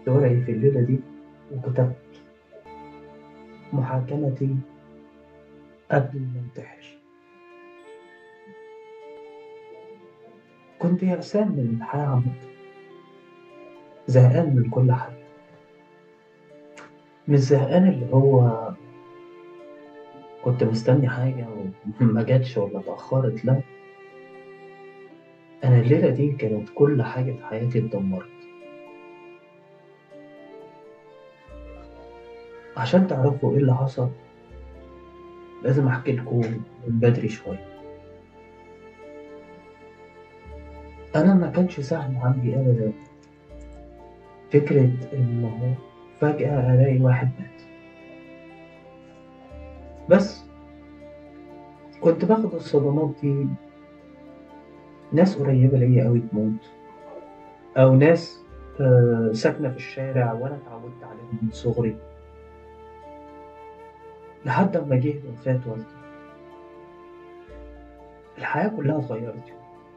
مسكت ورقي في الليلة دي وكتبت محاكمتي قبل ما انتحر كنت يأسان من الحياة عامة زهقان من كل حاجة مش زهقان اللي هو كنت مستني حاجة وما جاتش ولا اتأخرت لا أنا الليلة دي كانت كل حاجة في حياتي اتدمرت عشان تعرفوا ايه اللي حصل لازم احكي لكم من بدري شوية انا ما كانش سهل عندي ابدا فكرة انه فجأة الاقي واحد مات بس كنت باخد الصدمات دي ناس قريبة ليا أوي تموت أو ناس آه، ساكنة في الشارع وأنا اتعودت عليهم من صغري لحد ما جه وفاة والدي الحياة كلها اتغيرت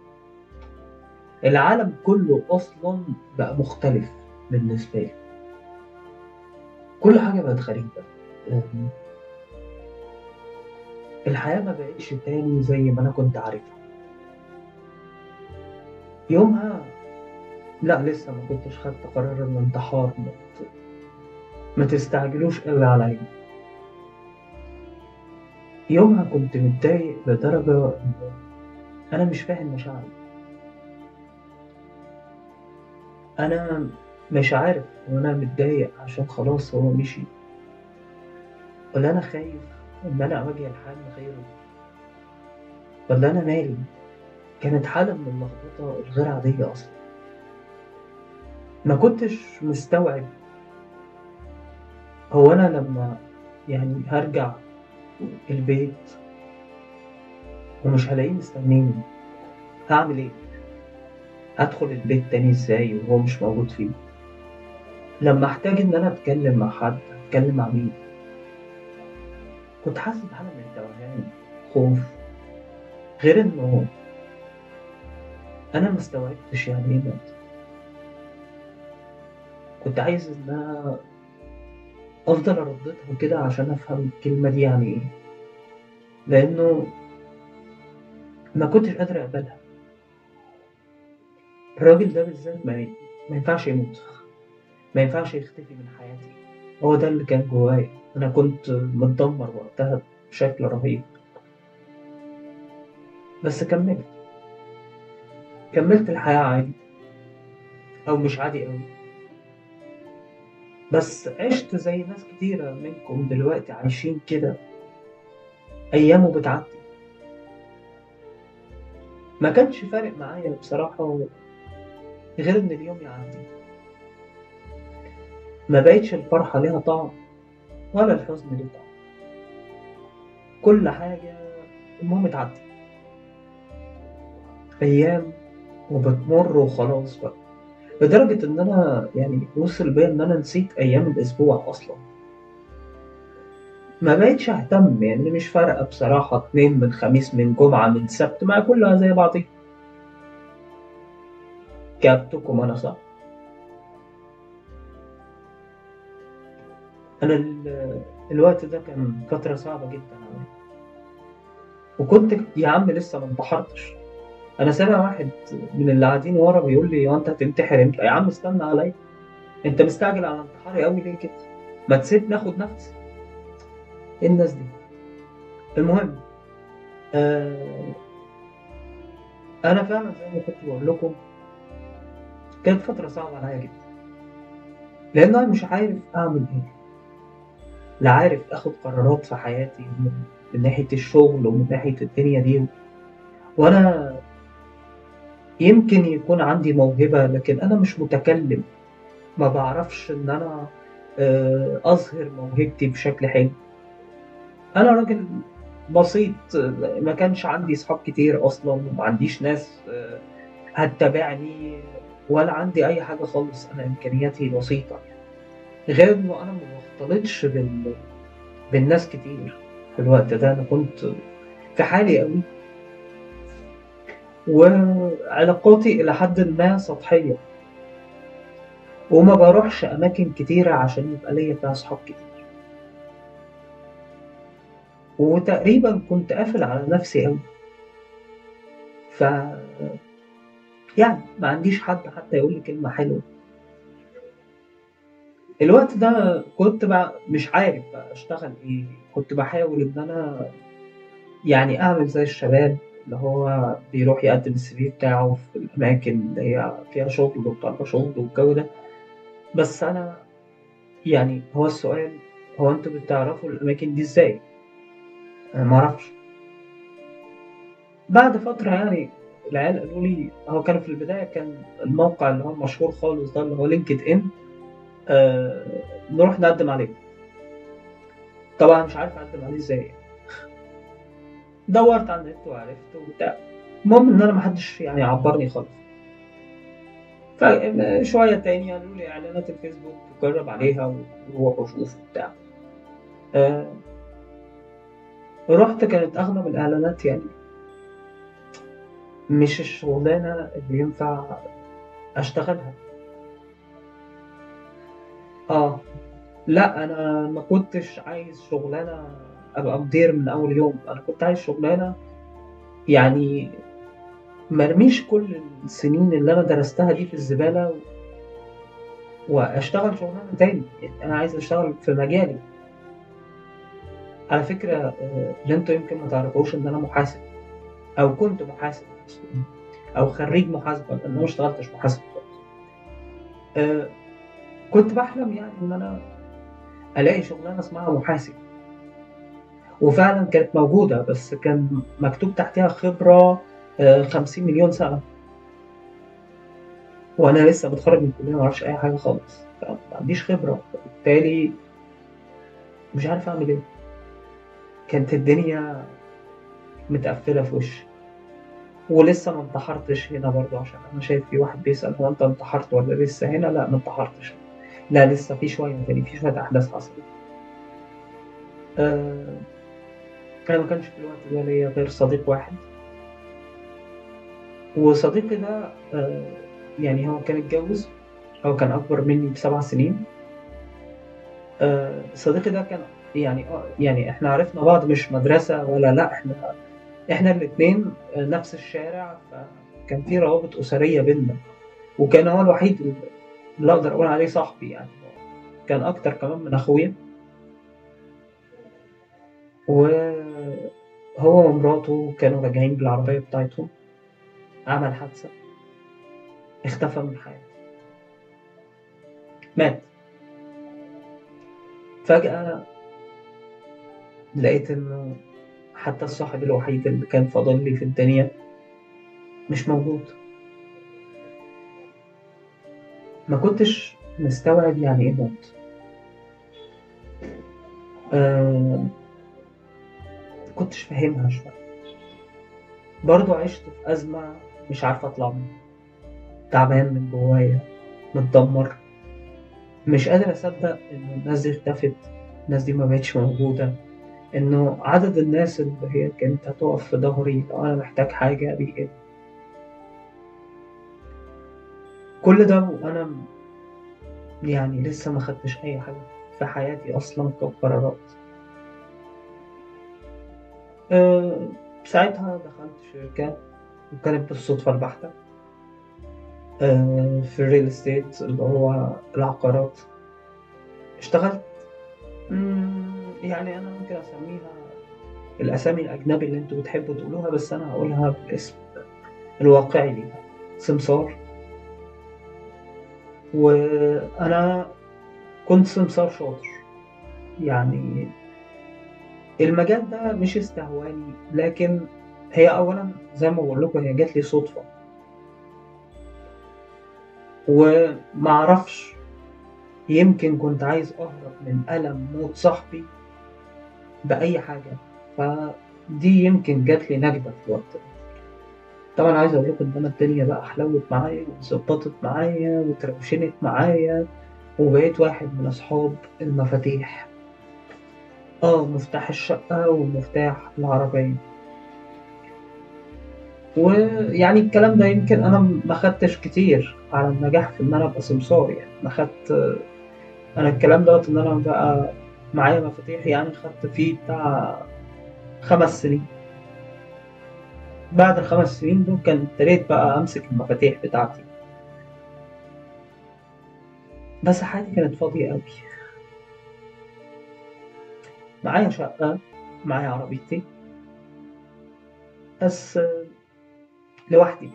العالم كله أصلا بقى مختلف بالنسبة لي كل حاجة بقت غريبة أم، الحياة ما بقتش تاني زي ما أنا كنت عارفها يومها لا لسه ما كنتش خدت قرار الانتحار ما, ت- ما تستعجلوش قوي عليا يومها كنت متضايق لدرجة إن أنا مش فاهم مشاعري أنا مش عارف وأنا متضايق عشان خلاص هو مشي ولا أنا خايف إن أنا أواجه الحال من غيره ولا أنا مالي كانت حالة من اللخبطة الغير عادية أصلا ما كنتش مستوعب هو أنا لما يعني هرجع البيت ومش هلاقيه مستنيني هعمل ايه هدخل البيت تاني ازاي وهو مش موجود فيه لما احتاج ان انا اتكلم مع حد اتكلم مع مين كنت حاسس بحالة من التوهان خوف غير انه انا مستوعبتش يعني ايه مات كنت عايز ان انا افضل ارددها كده عشان افهم الكلمة دي يعني ايه لانه ما كنتش قادر اقبلها الراجل ده بالذات ما, ما ينفعش يموت ما ينفعش يختفي من حياتي هو ده اللي كان جوايا انا كنت متدمر وقتها بشكل رهيب بس كملت كملت الحياة عادي او مش عادي قوي بس عشت زي ناس كتيرة منكم دلوقتي عايشين كده أيامه بتعدي ما كانش فارق معايا بصراحة غير إن اليوم يعدي ما بقتش الفرحة ليها طعم ولا الحزن ليه طعم كل حاجة المهم تعدي أيام وبتمر وخلاص بقى لدرجة إن أنا يعني وصل بيا إن أنا نسيت أيام الأسبوع أصلا ما بقتش أهتم يعني مش فارقة بصراحة اتنين من خميس من جمعة من سبت ما كلها زي بعضيها كابتكم أنا صح أنا ال- الوقت ده كان فترة صعبة جدا عليا وكنت يا عم لسه ما انتحرتش أنا سامع واحد من اللي قاعدين ورا بيقول لي هو أنت هتنتحر إمتى؟ يا عم استنى عليا أنت مستعجل على انتحاري أوي ليه كده؟ ما تسيب ناخد نفس إيه الناس دي؟ المهم آه أنا فعلا زي ما كنت بقول لكم كانت فترة صعبة عليا جدا لأن أنا مش عارف أعمل إيه لا عارف اخد قرارات في حياتي من من ناحية الشغل ومن ناحية الدنيا دي وانا يمكن يكون عندي موهبة لكن انا مش متكلم ما بعرفش ان انا آه، اظهر موهبتي بشكل حلو انا راجل بسيط آه، ما كانش عندي صحاب كتير اصلا وما عنديش ناس آه، هتتابعني ولا عندي اي حاجة خالص انا امكانياتي بسيطة غير انه انا ما بختلطش بال... بالناس كتير في الوقت ده انا كنت في حالي قوي وعلاقاتي الى حد ما سطحيه وما بروحش أماكن كتيرة عشان يبقى ليا فيها أصحاب كتير وتقريبا كنت قافل على نفسي أوي ف يعني ما عنديش حد حتى يقول لي كلمة حلوة الوقت ده كنت بقى مش عارف بقى اشتغل ايه كنت بحاول ان انا يعني اعمل زي الشباب اللي هو بيروح يقدم السي في بتاعه في الاماكن اللي هي فيها شغل وطالبة شغل والجو ده بس انا يعني هو السؤال هو انتوا بتعرفوا الاماكن دي ازاي انا معرفش بعد فترة يعني العيال قالوا لي هو كان في البداية كان الموقع اللي هو المشهور خالص ده اللي هو لينكد ان آه نروح نقدم عليه طبعا مش عارف اقدم عليه ازاي دورت على النت وعرفت وبتاع المهم ان انا محدش يعني عبرني خالص فشوية تاني قالوا لي اعلانات الفيسبوك جرب عليها وروح وشوف وبتاع آه رحت كانت اغلب الاعلانات يعني مش الشغلانة اللي ينفع اشتغلها اه لا انا ما كنتش عايز شغلانه ابقى مدير من اول يوم انا كنت عايز شغلانه يعني مرميش كل السنين اللي انا درستها دي في الزباله و... واشتغل شغلانه تاني يعني انا عايز اشتغل في مجالي على فكره آه، اللي انتوا يمكن ما تعرفوش ان انا محاسب او كنت محاسب او خريج محاسبه لان انا ما اشتغلتش محاسب خالص آه، كنت بحلم يعني ان انا الاقي شغلانه اسمها محاسب وفعلا كانت موجوده بس كان مكتوب تحتها خبره آه، 50 مليون سنه وانا لسه متخرج من الكليه ما اعرفش اي حاجه خالص فما عنديش خبره فبالتالي مش عارف اعمل ايه كانت الدنيا متقفله في وشي ولسه ما انتحرتش هنا برضو عشان انا شايف في واحد بيسال هو انت انتحرت ولا لسه هنا لا ما انتحرتش لا لسه في شويه تاني في شويه احداث حصلت آه انا ما كانش في الوقت ده ليا غير صديق واحد وصديقي ده آه يعني هو كان اتجوز هو كان اكبر مني بسبع سنين آه صديقي ده كان يعني اه يعني احنا عرفنا بعض مش مدرسة ولا لا احنا احنا الاتنين آه، نفس الشارع فكان في روابط أسرية بينا وكان هو الوحيد اللي اقدر اقول عليه صاحبي يعني كان اكتر كمان من اخويا وهو ومراته كانوا راجعين بالعربية بتاعتهم عمل حادثة اختفى من الحياة مات فجأة لقيت إنه حتى الصاحب الوحيد اللي كان فاضل لي في الدنيا مش موجود ما كنتش مستوعب يعني إيه موت آه كنتش فاهمها شوية برضو عشت في أزمة مش عارف أطلع منها تعبان من جوايا متدمر مش قادر أصدق إن الناس دي اختفت الناس دي ما بقتش موجودة إنه عدد الناس اللي هي كانت هتقف في ظهري لو أنا محتاج حاجة بيقل كل ده وأنا م- يعني لسه ما خدتش أي حاجة في حياتي أصلا كقرارات أه ساعتها دخلت شركة وكانت بالصدفة البحتة أه في الريل استيت اللي هو العقارات اشتغلت مم، يعني أنا ممكن أسميها الأسامي الأجنبي اللي أنتوا بتحبوا تقولوها بس أنا هقولها بالاسم الواقعي ليها سمسار وأنا كنت سمسار شاطر يعني المجال ده مش استهواني لكن هي أولا زي ما بقول لكم هي جات لي صدفة ومعرفش يمكن كنت عايز أهرب من ألم موت صاحبي بأي حاجة فدي يمكن جات لي نجدة في الوقت ده طبعا عايز أقول لكم إن أنا الدنيا بقى حلوت معايا وظبطت معايا وتروشنت معايا وبقيت واحد من أصحاب المفاتيح اه مفتاح الشقة ومفتاح العربية ويعني الكلام ده يمكن انا ما خدتش كتير على النجاح في ان انا ابقى سمسار يعني انا خدت انا الكلام دوت ان انا بقى معايا مفاتيح يعني خدت فيه بتاع خمس سنين بعد الخمس سنين دول كان ابتديت بقى امسك المفاتيح بتاعتي بس حياتي كانت فاضية أوي معايا شقة معايا عربيتي بس لوحدي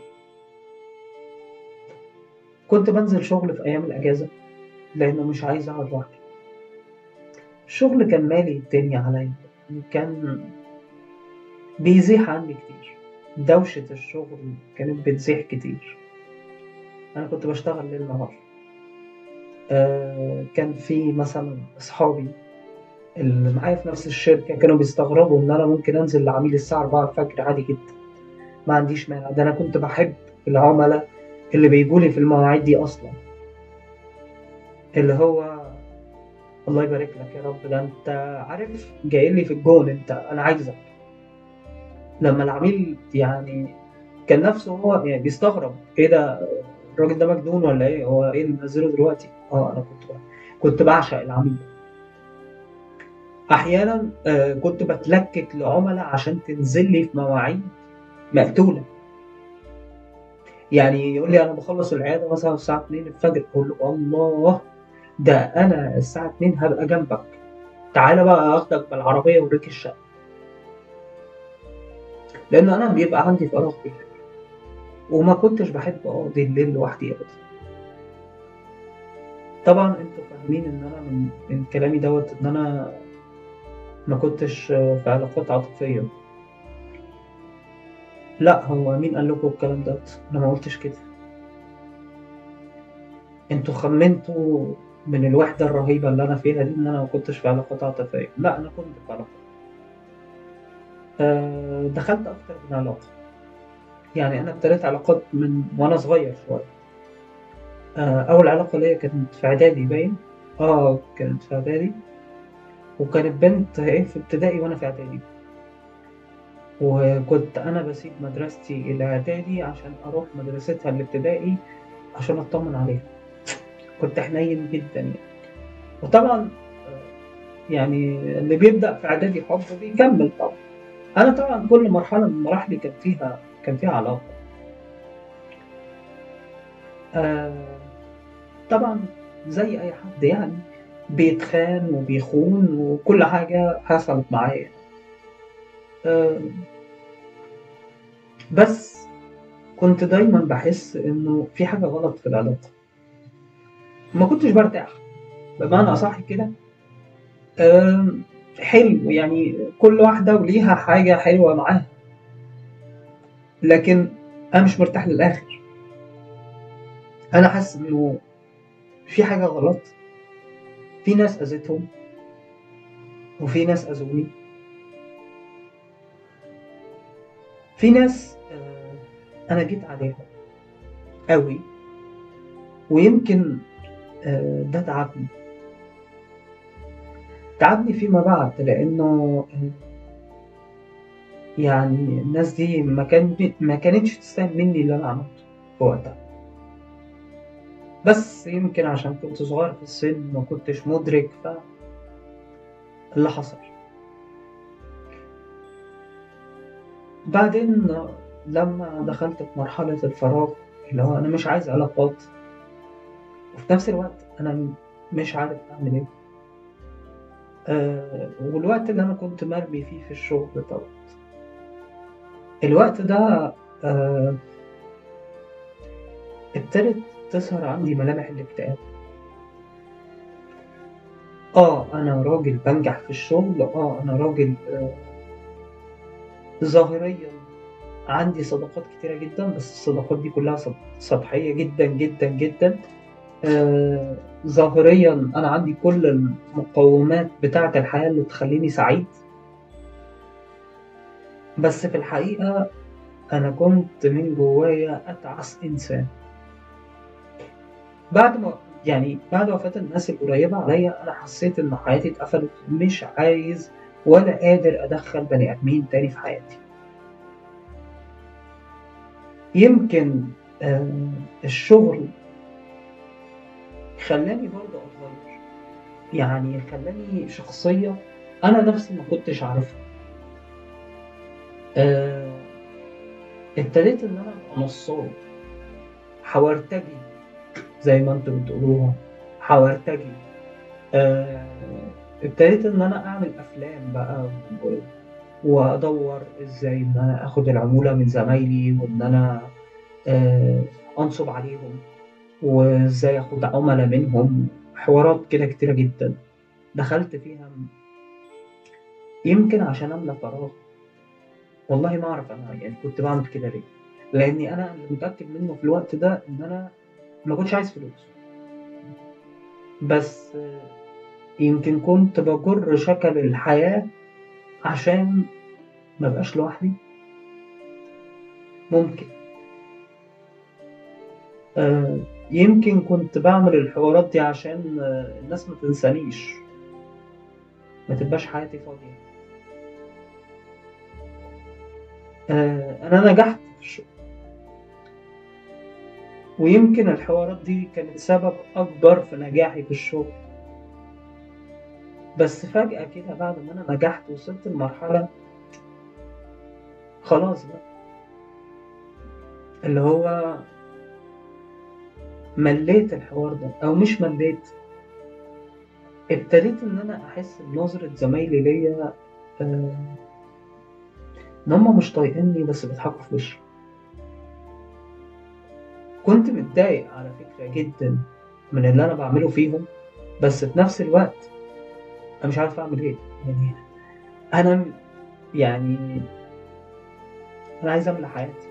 كنت بنزل شغل في أيام الأجازة لأنه مش عايز أقعد لوحدي الشغل كان مالي الدنيا عليا كان بيزيح عني كتير دوشة الشغل كانت بتزيح كتير أنا كنت بشتغل ليل نهار آه كان في مثلا أصحابي اللي معايا في نفس الشركة كانوا بيستغربوا إن أنا ممكن أنزل لعميل الساعة 4 الفجر عادي جدا ما عنديش مانع ده أنا كنت بحب العملاء اللي بيجولي في المواعيد دي أصلا اللي هو الله يبارك لك يا رب ده أنت عارف جاي لي في الجون أنت أنا عايزك لما العميل يعني كان نفسه هو يعني بيستغرب ايه ده الراجل ده مجنون ولا ايه هو ايه اللي منزله دلوقتي اه انا كنت كنت بعشق العميل احيانا آه كنت بتلكك لعملاء عشان تنزل لي في مواعيد مقتوله يعني يقول لي انا بخلص العياده مثلا الساعه 2 الفجر اقول له الله ده انا الساعه 2 هبقى جنبك تعالى بقى اخدك بالعربيه اوريك الشقه لان انا بيبقى عندي فراغ بالليل وما كنتش بحب اقضي الليل لوحدي ابدا طبعا انتوا فاهمين ان انا من, من كلامي دوت ان انا ما كنتش في علاقات عاطفيه لا هو مين قال لكم الكلام دوت انا ما قلتش كده انتوا خمنتوا من الوحدة الرهيبة اللي أنا فيها دي إن أنا ما كنتش في علاقات عاطفية، لا أنا كنت في علاقات. أه دخلت أكتر من علاقة. يعني أنا ابتديت علاقات من وأنا صغير شوية. أه أول علاقة ليا كانت في إعدادي باين. آه كانت في إعدادي. وكانت بنت إيه في ابتدائي وأنا في إعدادي. وكنت أنا بسيب مدرستي الإعدادي عشان أروح مدرستها الابتدائي عشان أطمن عليها. كنت حنين جدا يعني وطبعا يعني اللي بيبدأ في إعدادي حب بيكمل طبعا أنا طبعا كل مرحلة من مراحلي كان فيها كان فيها علاقة آه طبعا زي أي حد يعني بيتخان وبيخون وكل حاجة حصلت معايا آه بس كنت دايما بحس إنه في حاجة غلط في العلاقة ما كنتش برتاح بمعنى أصح كده حلو يعني كل واحدة وليها حاجة حلوة معاها لكن أنا مش مرتاح للآخر أنا حاسس إنه في حاجة غلط في ناس أذتهم وفي ناس أذوني في ناس أنا جيت عليها قوي ويمكن ده تعبني تعبني فيما بعد لأنه يعني الناس دي ما, كان ما كانتش تستاهل مني اللي أنا عملته في وقتها بس يمكن عشان كنت صغير في السن ما كنتش مدرك ف اللي حصل بعدين لما دخلت في مرحلة الفراغ اللي هو أنا مش عايز علاقات وفي نفس الوقت انا مش عارف اعمل ايه أه والوقت اللي انا كنت مرمي فيه في الشغل دوت الوقت ده أه ابتدت تظهر عندي ملامح الاكتئاب اه انا راجل بنجح في الشغل اه انا راجل آه ظاهريا عندي صداقات كتيرة جدا بس الصداقات دي كلها سطحية جدا جدا جدا آه ظاهريا انا عندي كل المقومات بتاعه الحياه اللي تخليني سعيد بس في الحقيقه انا كنت من جوايا اتعس انسان بعد ما يعني بعد وفاه الناس القريبه عليا انا حسيت ان حياتي اتقفلت مش عايز ولا قادر ادخل بني ادمين تاني في حياتي يمكن آه، الشغل خلاني برضه أتغير يعني خلاني شخصية أنا نفسي ما كنتش عارفها آه، ابتديت إن أنا أبقى نصاب حورتجي زي ما انتوا بتقولوها حورتجي آه، ابتديت ان انا اعمل افلام بقى و- وادور ازاي ان انا اخد العمولة من زمايلي وان انا آه، انصب عليهم وازاي اخد عملاء منهم حوارات كده كتيرة جدا دخلت فيها يمكن عشان املى فراغ والله ما اعرف انا يعني كنت بعمل كده ليه لاني انا اللي متاكد منه في الوقت ده ان انا ما كنتش عايز فلوس بس آه، يمكن كنت بجر شكل الحياة عشان ما بقاش لوحدي ممكن آه، يمكن كنت بعمل الحوارات دي عشان آه، الناس ما تنسانيش ما تبقاش حياتي فاضية آه، أنا نجحت في الشغل ويمكن الحوارات دي كانت سبب أكبر في نجاحي في الشغل بس فجأة كده بعد ما أنا نجحت وصلت لمرحلة خلاص بقى اللي هو مليت الحوار ده أو مش مليت ابتديت إن أنا أحس بنظرة زمايلي ليا آه، إن هما مش طايقيني بس بيضحكوا في وشي كنت متضايق على فكرة جدا من اللي أنا بعمله فيهم بس في نفس الوقت أنا مش عارف أعمل إيه يعني أنا م- يعني أنا عايز أملى حياتي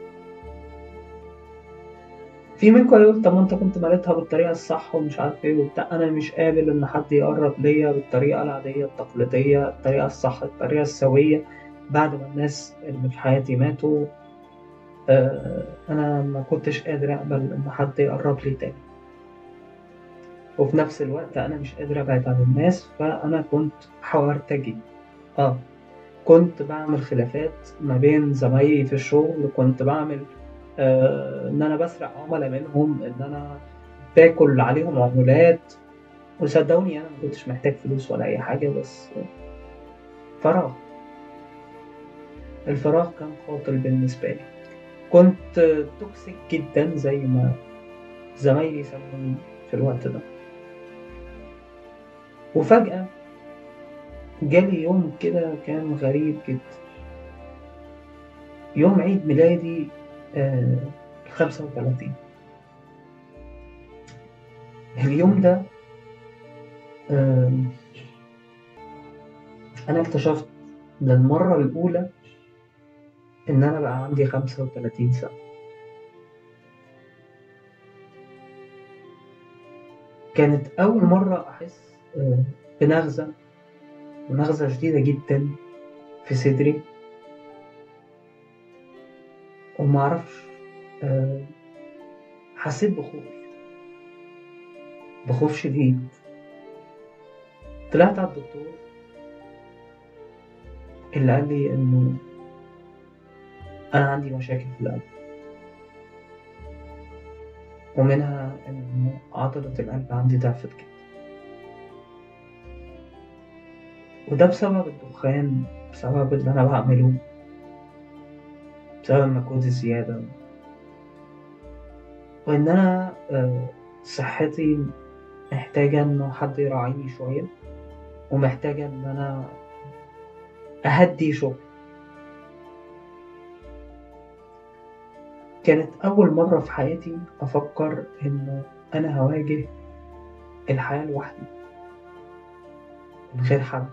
في منكم هيقول طب ما أنت كنت مالتها بالطريقة الصح ومش عارف إيه وبتاع أنا مش قابل إن حد يقرب ليا بالطريقة العادية التقليدية الطريقة الصح الطريقة السوية بعد ما الناس اللي في حياتي ماتوا آه، أنا ما كنتش قادر أقبل إن حد يقرب لي تاني وفي نفس الوقت أنا مش قادر أبعد عن الناس فأنا كنت حورتجي آه كنت بعمل خلافات ما بين زمايلي في الشغل كنت بعمل آه إن أنا بسرق عملاء منهم إن أنا باكل عليهم عمولات وصدقوني أنا ما كنتش محتاج فلوس ولا أي حاجة بس فراغ الفراغ كان قاتل بالنسبة لي كنت توكسيك جدا زي ما زمايلي سموني في الوقت ده وفجأة جالي يوم كده كان غريب جدا يوم عيد ميلادي آه 35 اليوم ده آه أنا اكتشفت للمرة الأولى إن أنا بقى عندي 35 سنة كانت أول مرة أحس آه، بنغزة ونغزة شديدة جدا في صدري ومعرفش آه، حسيت بخوف بخوف شديد طلعت على الدكتور اللي قال لي إنه أنا عندي مشاكل في القلب ومنها إن عضلة القلب عندي ضعفت كده وده بسبب الدخان بسبب اللي أنا بعمله بسبب المجهود الزيادة وإن أنا آه، صحتي محتاجة إنه حد يراعيني شوية ومحتاجة إن أنا أهدي شغل كانت أول مرة في حياتي أفكر إنه أنا هواجه الحياة لوحدي من غير حد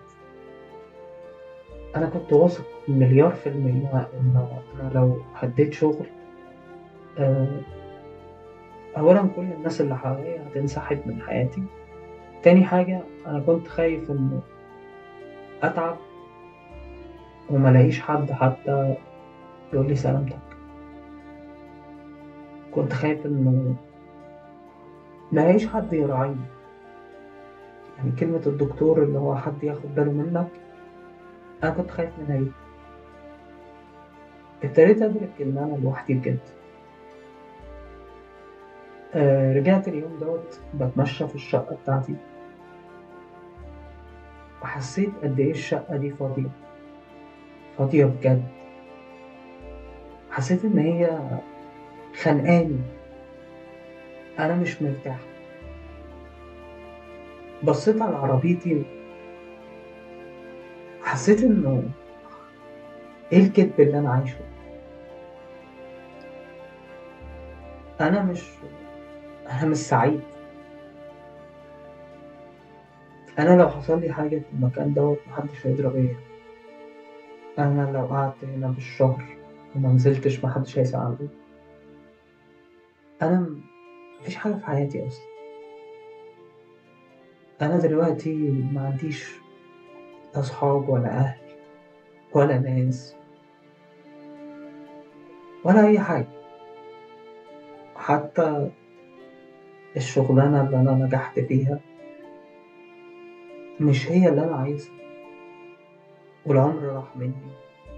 أنا كنت واثق مليار في المية إنه أنا لو هديت شغل آه، أولا كل الناس اللي حواليا هتنسحب من حياتي تاني حاجة أنا كنت خايف إنه أتعب وملاقيش حد حتى يقول لي سلامتك كنت خايف إنه ملاقيش حد يراعيني يعني كلمة الدكتور اللي هو حد ياخد باله منك أنا كنت خايف منها جدا ابتديت أدرك إن أنا لوحدي بجد آه رجعت اليوم دوت بتمشى في الشقة بتاعتي وحسيت قد إيه الشقة دي فاضية فاضية بجد حسيت إن هي خانقاني أنا مش مرتاح بصيت على عربيتي حسيت إنه إيه الكذب اللي أنا عايشه أنا مش أنا مش سعيد أنا لو حصل لي حاجة في المكان دوت محدش هيدرى بيا أنا لو قعدت هنا بالشهر وما نزلتش محدش هيساعدني أنا م- مفيش حاجة في حياتي أصلا أنا دلوقتي ما عنديش لا أصحاب ولا أهل ولا ناس ولا أي حاجة حتى الشغلانة اللي أنا نجحت فيها مش هي اللي أنا عايزها والعمر راح مني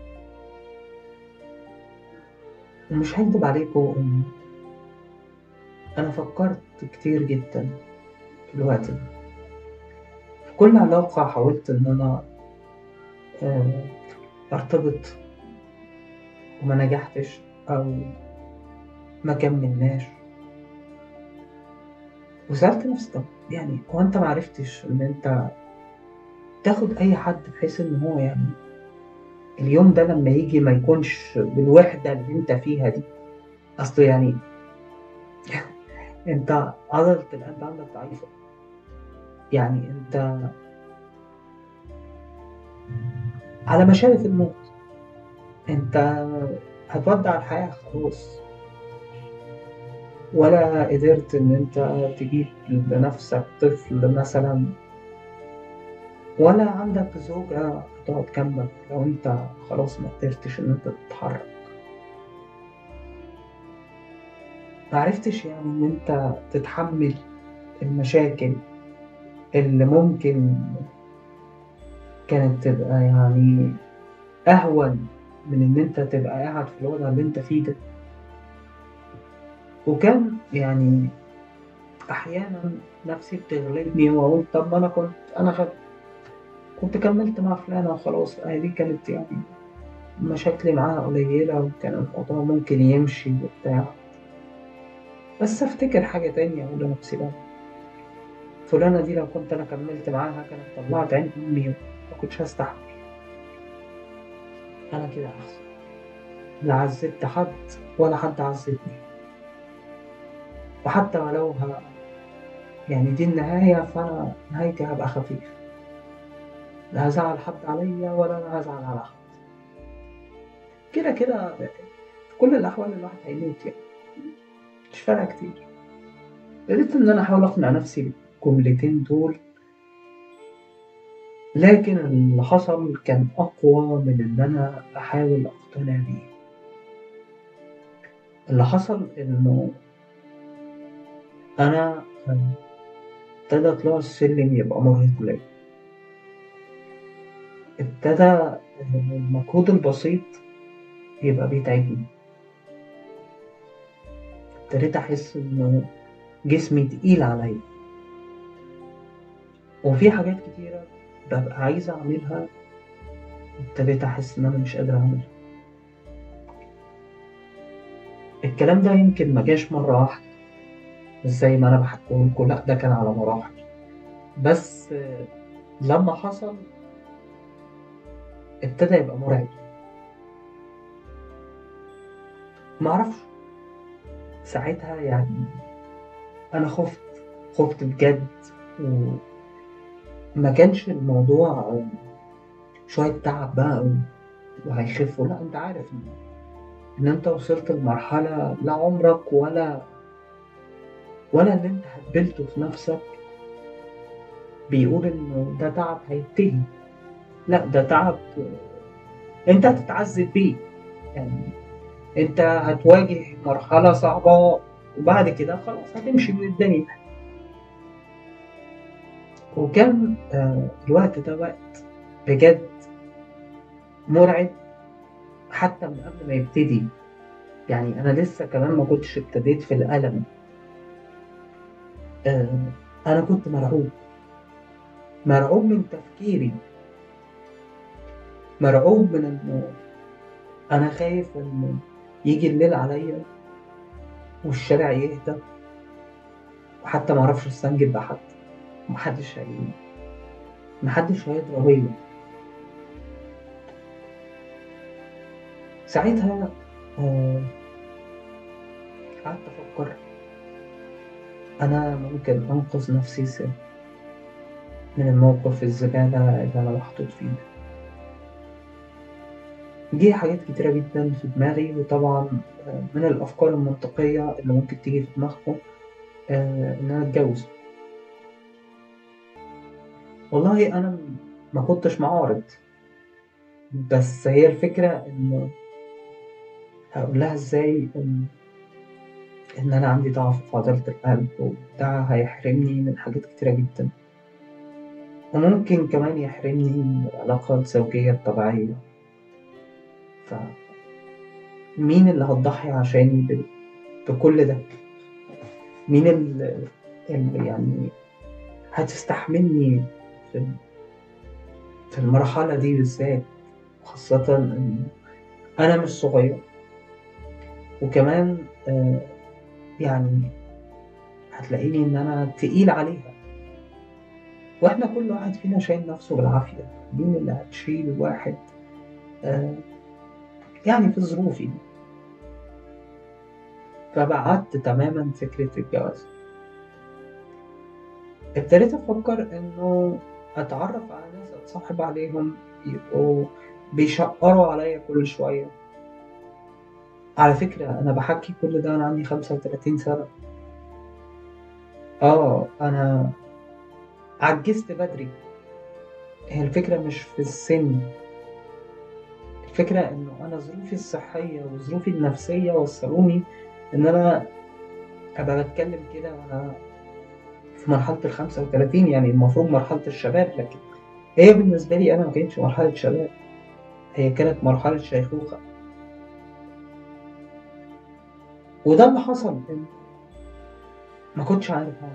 ومش هكدب عليكم إن أنا فكرت كتير جدا في الوقت ده في كل علاقة حاولت إن أنا آه، أرتبط وما نجحتش أو ما كملناش وسألت نفسي طب يعني هو أنت معرفتش إن أنت تاخد أي حد بحيث إن هو يعني اليوم ده لما يجي ما يكونش بالوحدة اللي أنت فيها دي أصل يعني أنت عضلة القلب عندك ضعيفة يعني أنت على مشارف الموت أنت هتودع الحياة خلاص ولا قدرت إن أنت تجيب لنفسك طفل مثلا ولا عندك زوجة تقعد جنبك لو أنت خلاص ما قدرتش إن أنت تتحرك معرفتش يعني إن أنت تتحمل المشاكل اللي ممكن كانت تبقى يعني أهون من إن أنت تبقى قاعد في الوضع اللي أنت فيه ده وكان يعني أحيانا نفسي بتغلبني وأقول طب ما أنا كنت أنا خد كنت كملت مع فلانة وخلاص أهي دي كانت يعني مشاكلي معاها قليلة وكان الموضوع ممكن يمشي وبتاع بس أفتكر حاجة تانية أقول لنفسي بقى فلانة دي لو كنت أنا كملت معاها كانت طلعت عين أمي وما كنتش هستحمل أنا كده أحسن لا عذبت حد ولا حد عذبني وحتى ولو ه... يعني دي النهاية فأنا نهايتي هبقى خفيف لا هزعل حد عليا ولا أنا هزعل على حد كده كده في كل الأحوال الواحد هيموت يعني مش فارقة كتير قدرت إن أنا أحاول أقنع نفسي بالجملتين دول لكن اللي حصل كان أقوى من إن أنا أحاول أقتنع بيه اللي حصل إنه أنا ابتدى طلوع السلم يبقى مرهق ليا ابتدى المجهود البسيط يبقى بيتعبني ابتديت أحس إنه جسمي تقيل عليا وفي حاجات كتيرة ببقى عايز أعملها ابتديت أحس إن أنا مش قادر أعملها الكلام ده يمكن ما جاش مرة واحدة مش زي ما أنا بحكيه لكم لأ ده كان على مراحل بس آه، لما حصل ابتدى يبقى مرعب معرفش ساعتها يعني أنا خفت خفت بجد وما كانش الموضوع آه، شوية تعب بقى و- وهيخفوا لا أنت عارف إن إن أنت وصلت لمرحلة لا عمرك ولا ولا اللي أنت هتبلته في نفسك بيقول إنه ده تعب هينتهي لا ده تعب آه، أنت هتتعذب بيه يعني أنت هتواجه مرحلة صعبة وبعد كده خلاص هتمشي من الدنيا وكان آه، الوقت ده وقت بجد مرعب حتى من قبل ما يبتدي يعني انا لسه كمان ما كنتش ابتديت في الالم آه أنا كنت مرعوب مرعوب من تفكيري مرعوب من إنه أنا خايف إنه يجي الليل عليا والشارع يهدى وحتى معرفش استنجد بحد محدش هي محدش هيضرب بيا ساعتها آه، قعدت أفكر أنا ممكن أنقذ نفسي إزاي من الموقف الزبالة اللي أنا محطوط فيه ده جه حاجات كتيرة جدا في دماغي وطبعا آه، من الأفكار المنطقية اللي ممكن تيجي في دماغكم آه، إن أنا أتجوز والله أنا م- ما كنتش معارض بس هي الفكرة إنه هقول لها إزاي إن إن أنا عندي ضعف في عضلة القلب وده هيحرمني من حاجات كتيرة جدا وممكن كمان يحرمني من العلاقة الزوجية الطبيعية فمين اللي هتضحي عشاني ب- بكل ده مين اللي, اللي يعني هتستحملني في في المرحلة دي بالذات خاصة إن أنا مش صغير وكمان آه، يعني هتلاقيني إن أنا تقيل عليها وإحنا كل واحد فينا شايل نفسه بالعافية مين اللي هتشيل واحد آه، يعني في ظروفي دي فبعدت تماما فكرة الجواز ابتديت أفكر إنه أتعرف على ناس أتصاحب عليهم يبقوا بيشقروا عليا كل شوية على فكرة أنا بحكي كل ده وأنا عندي 35 سنة آه أنا عجزت بدري هي الفكرة مش في السن الفكرة إنه أنا ظروفي الصحية وظروفي النفسية وصلوني إن أنا أبقى بتكلم كده وأنا في مرحلة ال 35 يعني المفروض مرحلة الشباب لكن هي بالنسبة لي أنا ما كانتش مرحلة شباب هي كانت مرحلة شيخوخة وده اللي حصل إن ما كنتش عارف أعمل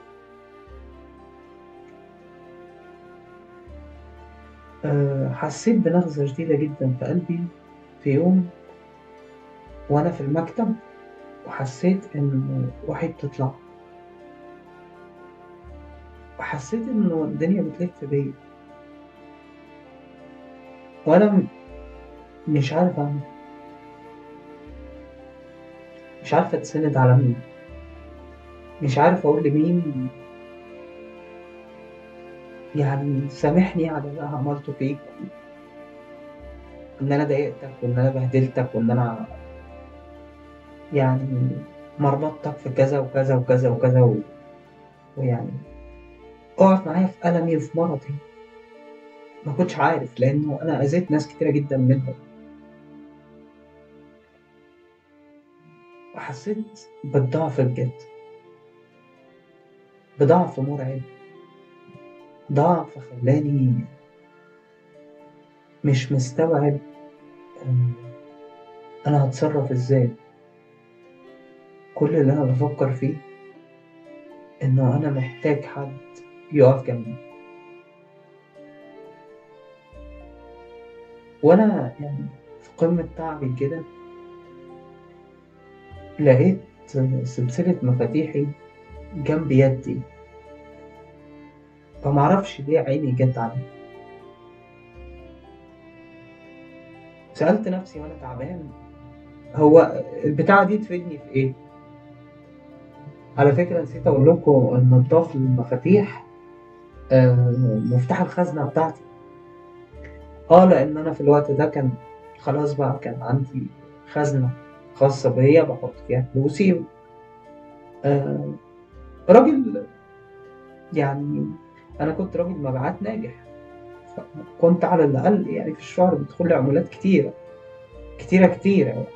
أه حسيت بنغزة شديدة جدا في قلبي في يوم وأنا في المكتب وحسيت إن روحي بتطلع وحسيت إنه الدنيا بتلف بيا وأنا م- مش عارف أعمل مش عارف أتسند على مين مش عارف أقول لمين يعني سامحني على اللي أنا عملته فيك إن أنا ضايقتك وإن أنا بهدلتك وإن أنا يعني مرمطتك في كذا وكذا وكذا وكذا و... ويعني اقف معايا في ألمي وفي مرضي ما كنتش عارف لأنه أنا أذيت ناس كتيرة جدا منهم وحسيت بالضعف بجد بضعف مرعب ضعف خلاني مش مستوعب أم، أنا هتصرف إزاي كل اللي أنا بفكر فيه إنه أنا محتاج حد يقف جنبي وأنا يعني في قمة تعبي كده لقيت سلسلة مفاتيحي جنب يدي فمعرفش ليه عيني جت عليه سألت نفسي وأنا تعبان هو البتاعة دي تفيدني في إيه؟ على فكرة نسيت أقول لكم إن ضاف للمفاتيح آه، مفتاح الخزنة بتاعتي اه لان انا في الوقت ده كان خلاص بقى كان عندي خزنة خاصة بيا بحط فيها فلوسي آه راجل يعني انا كنت راجل مبيعات ناجح كنت على الاقل يعني في الشهر بيدخل لي عمولات كتيرة كتيرة كتيرة يعني.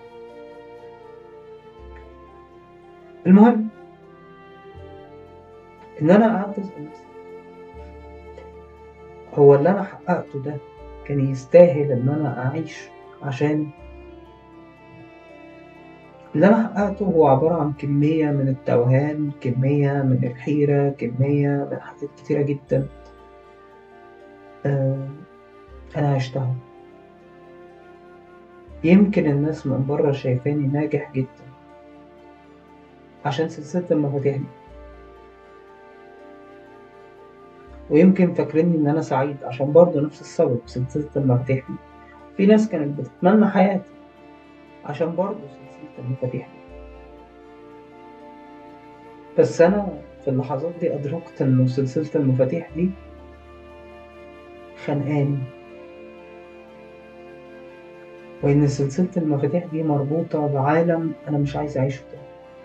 المهم ان انا قعدت اسال نفسي هو اللي انا حققته ده كان يستاهل ان انا اعيش عشان اللي أنا حققته هو عبارة عن كمية من التوهان كمية من الحيرة كمية من حاجات كتيرة جدا آه، أنا عشتها يمكن الناس من بره شايفاني ناجح جدا عشان سلسلة المفاتيح دي ويمكن فاكريني إن أنا سعيد عشان برضه نفس السبب سلسلة المفاتيح دي في ناس كانت بتتمنى حياتي عشان برضه سلسلة المفاتيح دي بس أنا في اللحظات دي أدركت إن سلسلة المفاتيح دي خانقاني وإن سلسلة المفاتيح دي مربوطة بعالم أنا مش عايز أعيشه تاني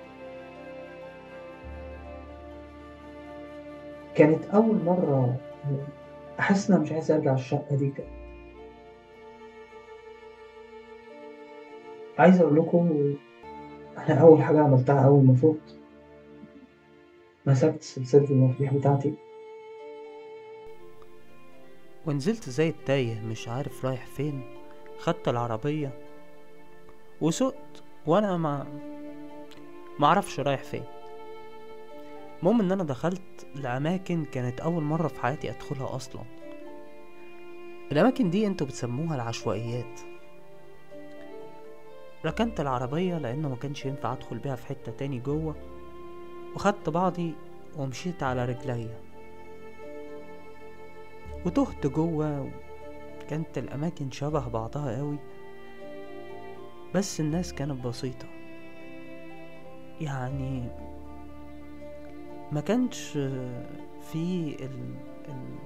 كانت أول مرة أحس إن أنا مش عايز أرجع الشقة دي تاني عايز أقول لكم أنا أول حاجة عملتها أول ما فوت مسكت سلسلة المفاتيح بتاعتي ونزلت زي التايه مش عارف رايح فين خدت العربية وسقت وانا ما معرفش رايح فين المهم ان انا دخلت لاماكن كانت اول مرة في حياتي ادخلها اصلا الاماكن دي انتوا بتسموها العشوائيات ركنت العربية لانه ما كانش ينفع ادخل بيها في حتة تاني جوه وخدت بعضي ومشيت على رجليا وتهت جوه كانت الأماكن شبه بعضها قوي بس الناس كانت بسيطة يعني ما كانش في ال... ال...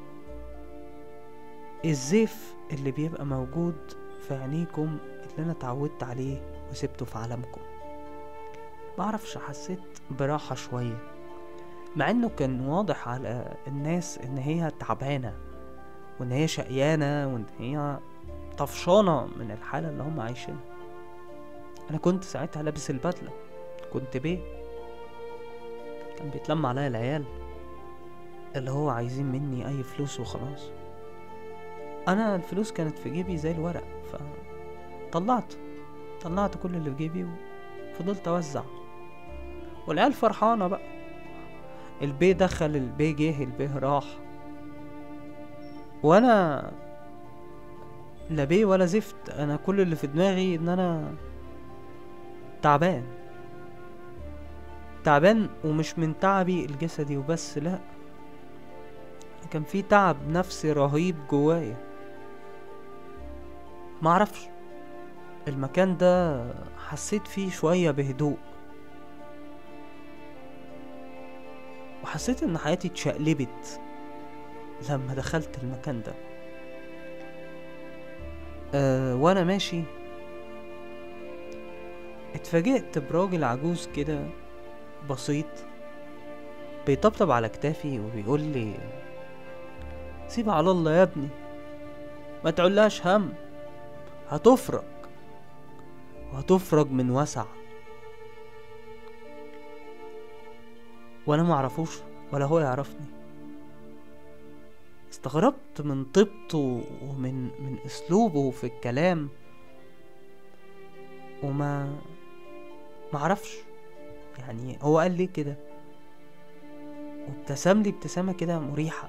الزيف اللي بيبقى موجود في عينيكم اللي انا اتعودت عليه وسبته في عالمكم معرفش حسيت براحة شوية مع انه كان واضح على الناس ان هي تعبانة وان هي شقيانة وان هي طفشانة من الحالة اللي هم عايشينها انا كنت ساعتها لابس البدلة كنت بيه كان بيتلم عليا العيال اللي هو عايزين مني اي فلوس وخلاص انا الفلوس كانت في جيبي زي الورق فطلعت طلعت كل اللي في جيبي وفضلت اوزع والعيال فرحانة بقى البيه دخل البيه جه البيه راح وانا لا بيه ولا زفت انا كل اللي في دماغي ان انا تعبان تعبان ومش من تعبي الجسدي وبس لا كان في تعب نفسي رهيب جوايا معرفش المكان ده حسيت فيه شوية بهدوء وحسيت ان حياتي اتشقلبت لما دخلت المكان ده أه وانا ماشي اتفاجئت براجل عجوز كده بسيط بيطبطب على كتافي وبيقول لي سيب على الله يا ابني ما تعلاش هم هتفرج وهتفرج من وسع وانا معرفوش ولا هو يعرفني استغربت من طيبته ومن من اسلوبه في الكلام وما معرفش يعني هو قال لي كده وابتسم لي ابتسامه كده مريحه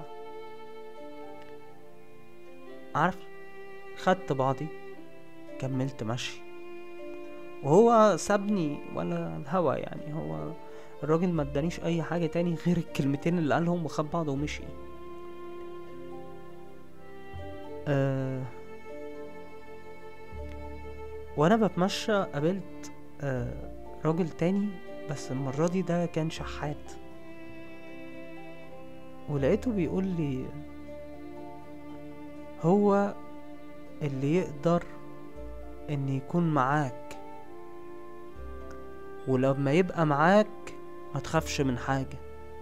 عارف خدت بعضي كملت مشي وهو سابني ولا الهوا يعني هو الراجل ما ادانيش اي حاجه تاني غير الكلمتين اللي قالهم وخد بعضه ومشي أه وانا بتمشى قابلت أه راجل تاني بس المرة دي ده كان شحات ولقيته بيقول لي هو اللي يقدر ان يكون معاك ولما يبقى معاك ما تخافش من حاجة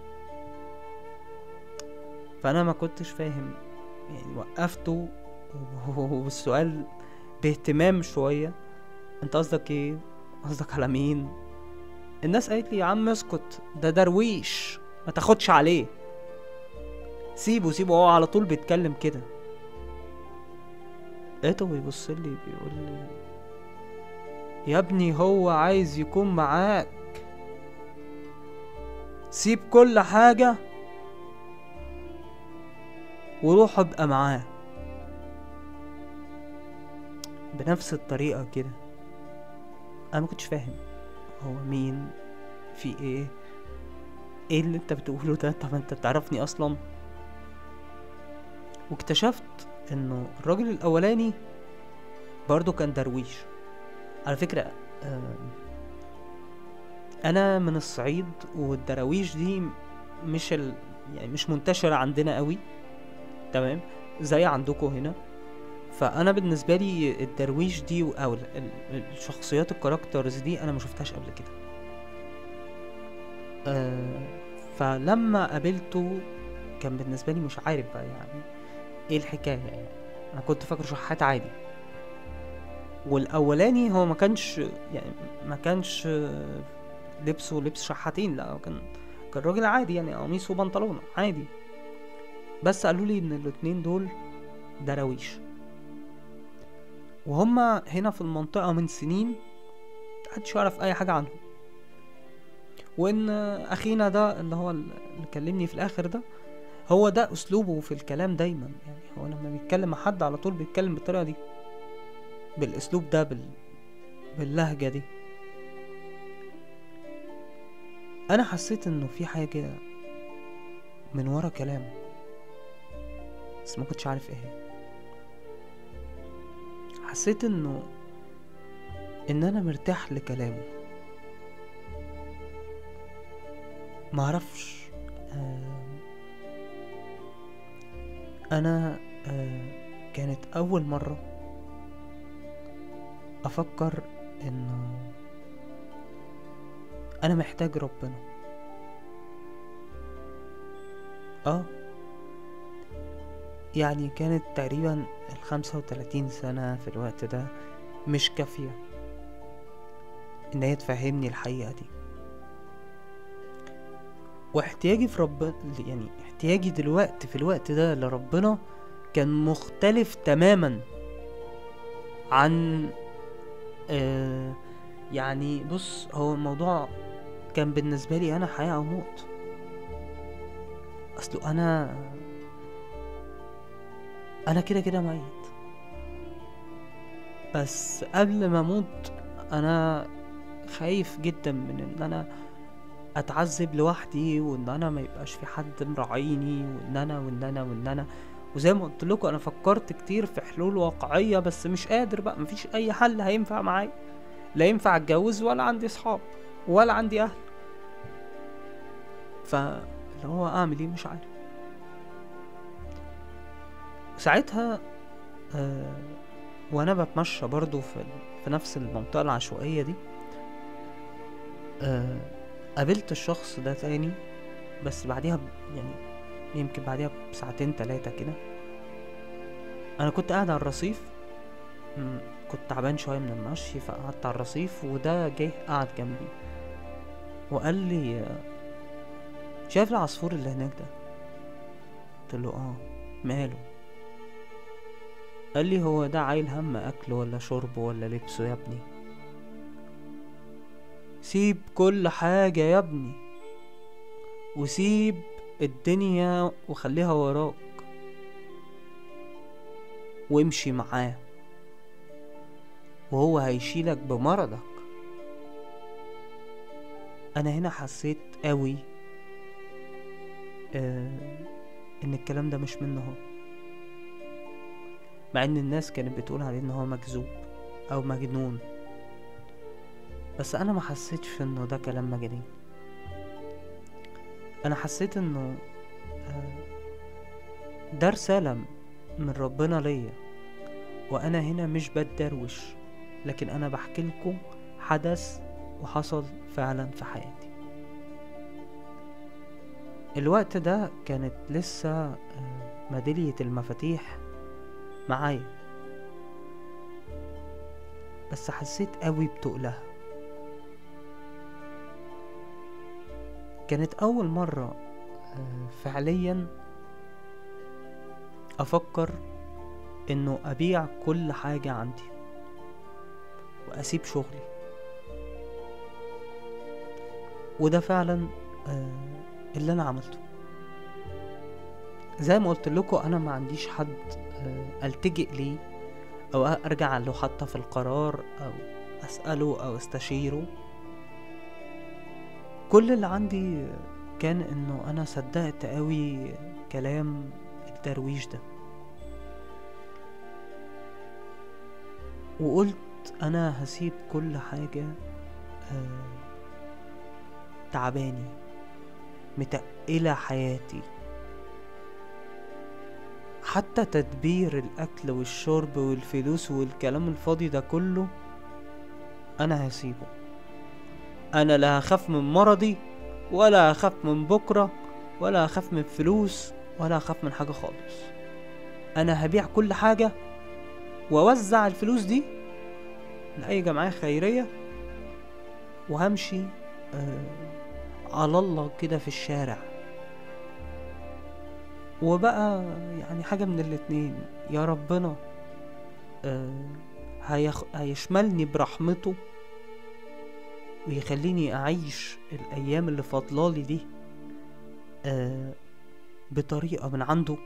فانا ما كنتش فاهم يعني وقفته والسؤال باهتمام شوية انت قصدك ايه قصدك على مين الناس قالت لي يا عم اسكت ده درويش ما تاخدش عليه سيبه سيبه هو على طول بيتكلم كده لقيته بيبص لي بيقول لي يا ابني هو عايز يكون معاك سيب كل حاجة وروح ابقى معاه بنفس الطريقة كده انا ما كنتش فاهم هو مين في ايه ايه اللي انت بتقوله ده طب انت بتعرفني اصلا واكتشفت انه الراجل الاولاني برضو كان درويش على فكرة آم، انا من الصعيد والدراويش دي مش ال... يعني مش منتشرة عندنا قوي تمام زي عندكم هنا فانا بالنسبة لي الدرويش دي او ال- ال- الشخصيات الكاركترز دي انا ما شفتهاش قبل كده آه فلما قابلته كان بالنسبة لي مش عارف بقى يعني ايه الحكاية يعني انا كنت فاكره شحات عادي والاولاني هو ما كانش يعني ما كانش آه، لبسه لبس شحاتين لا هو كان كان راجل عادي يعني قميص وبنطلون عادي بس قالوا لي ان الاتنين دول دراويش وهما هنا في المنطقة من سنين محدش يعرف اي حاجة عنهم وان اخينا ده اللي هو اللي كلمني في الاخر ده هو ده اسلوبه في الكلام دايما يعني هو لما بيتكلم مع حد على طول بيتكلم بالطريقة دي بالاسلوب ده بال... باللهجة دي انا حسيت انه في حاجة من ورا كلامه بس ما كنتش عارف ايه هي حسيت انه ان انا مرتاح لكلامه معرفش آه، انا آه، كانت اول مرة افكر انه انا محتاج ربنا اه يعني كانت تقريبا الخمسة وتلاتين سنة في الوقت ده مش كافية ان هي تفهمني الحقيقة دي واحتياجي في رب يعني احتياجي دلوقتي في الوقت ده لربنا كان مختلف تماما عن آه يعني بص هو الموضوع كان بالنسبة لي أنا حياة أو موت أصله أنا أنا كده كده ميت بس قبل ما أموت أنا خايف جدا من إن أنا أتعذب لوحدي وإن أنا ما يبقاش في حد مراعيني وإن أنا وإن أنا وإن أنا وزي ما قلت لكم أنا فكرت كتير في حلول واقعية بس مش قادر بقى مفيش أي حل هينفع معايا لا ينفع اتجوز ولا عندي صحاب ولا عندي اهل فاللي هو اعمل ايه مش عارف ساعتها آه وانا بتمشى برضو في, في نفس المنطقة العشوائية دي آه قابلت الشخص ده تاني بس بعديها ب- يعني يمكن بعديها بساعتين تلاتة كده انا كنت قاعد على الرصيف مم، كنت تعبان شوية من المشي فقعدت على الرصيف وده جه قعد جنبي وقال لي آه، شايف العصفور اللي هناك ده قلت له اه ماله قال لي هو ده عايل هم اكل ولا شرب ولا لبسه يا ابني سيب كل حاجة يا ابني وسيب الدنيا وخليها وراك وامشي معاه وهو هيشيلك بمرضك انا هنا حسيت قوي آه ان الكلام ده مش منه هو مع ان الناس كانت بتقول عليه ان هو مكذوب او مجنون بس انا ما حسيتش انه ده كلام مجانين انا حسيت انه آه، ده رسالة من ربنا ليا وانا هنا مش بتدروش لكن انا بحكي لكم حدث وحصل فعلا في حياتي الوقت ده كانت لسه آه، ميدالية المفاتيح معايا بس حسيت قوي بتقلها كانت أول مرة آه، فعليا أفكر إنه أبيع كل حاجة عندي وأسيب شغلي وده فعلا آه اللي انا عملته زي ما قلت لكم انا ما عنديش حد آه التجئ ليه او ارجع له حتى في القرار او اساله او استشيره كل اللي عندي كان انه انا صدقت قوي كلام الدرويش ده وقلت انا هسيب كل حاجة آه تعباني متقلة حياتي حتى تدبير الاكل والشرب والفلوس والكلام الفاضي ده كله انا هسيبه انا لا هخاف من مرضي ولا هخاف من بكرة ولا هخاف من فلوس ولا هخاف من حاجة خالص انا هبيع كل حاجة واوزع الفلوس دي لأي جمعية خيرية وهمشي آه على الله كده في الشارع وبقى يعني حاجة من الاتنين يا ربنا آه هيخ... هيشملني برحمته ويخليني أعيش الأيام اللي فاضلالي دي آه بطريقة من عنده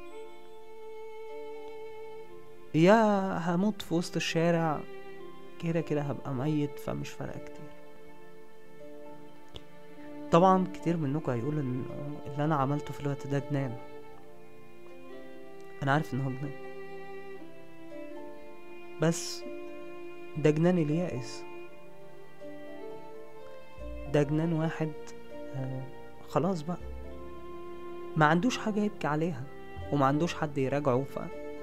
يا هموت في وسط الشارع كده كده هبقى ميت فمش فارقة كتير طبعا كتير منكم هيقول ان اللي انا عملته في الوقت ده جنان انا عارف ان هو جنان بس ده جنان اليائس ده جنان واحد آه خلاص بقى ما عندوش حاجة يبكي عليها وما عندوش حد يراجعه ف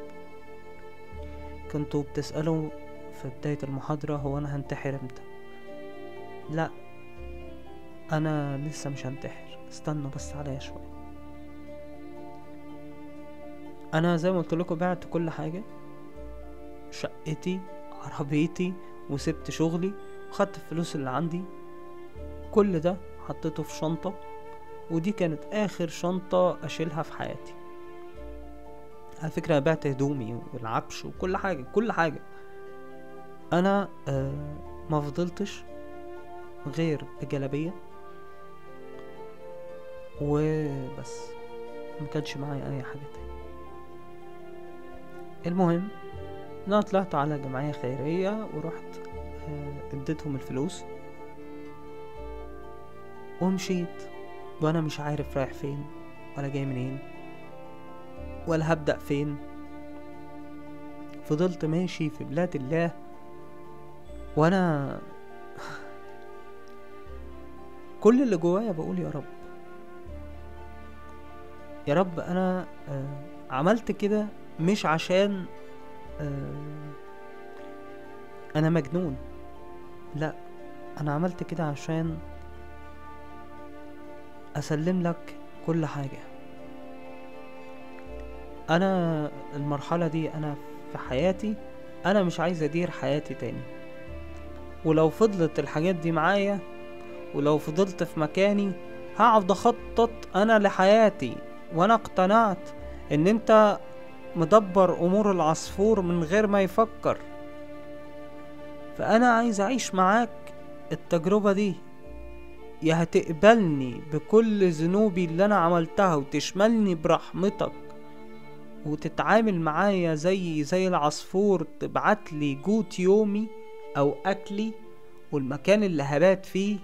كنتوا بتسألوا في بداية المحاضرة هو أنا هنتحر امتى لا أنا لسه مش هنتحر استنوا بس عليا شوية أنا زي ما قلت لكم بعت كل حاجة شقتي عربيتي وسبت شغلي وخدت الفلوس اللي عندي كل ده حطيته في شنطة ودي كانت آخر شنطة أشيلها في حياتي على فكرة أنا بعت هدومي والعفش وكل حاجة كل حاجة أنا آه ما فضلتش غير بجلابية وبس ما كانش معايا أي حاجة تاني المهم أنا طلعت على جمعية خيرية ورحت آه اديتهم الفلوس ومشيت وانا مش عارف رايح فين ولا جاي منين ولا هبدأ فين فضلت ماشي في بلاد الله وانا كل اللي جوايا بقول يا رب يا رب انا آه عملت كده مش عشان آه انا مجنون لا انا عملت كده عشان اسلم لك كل حاجة انا المرحلة دي انا في حياتي انا مش عايز ادير حياتي تاني ولو فضلت الحاجات دي معايا ولو فضلت في مكاني هقعد اخطط انا لحياتي وانا اقتنعت ان انت مدبر امور العصفور من غير ما يفكر فانا عايز اعيش معاك التجربة دي يا هتقبلني بكل ذنوبي اللي انا عملتها وتشملني برحمتك وتتعامل معايا زي زي العصفور تبعتلي جوت يومي او اكلي والمكان اللي هبات فيه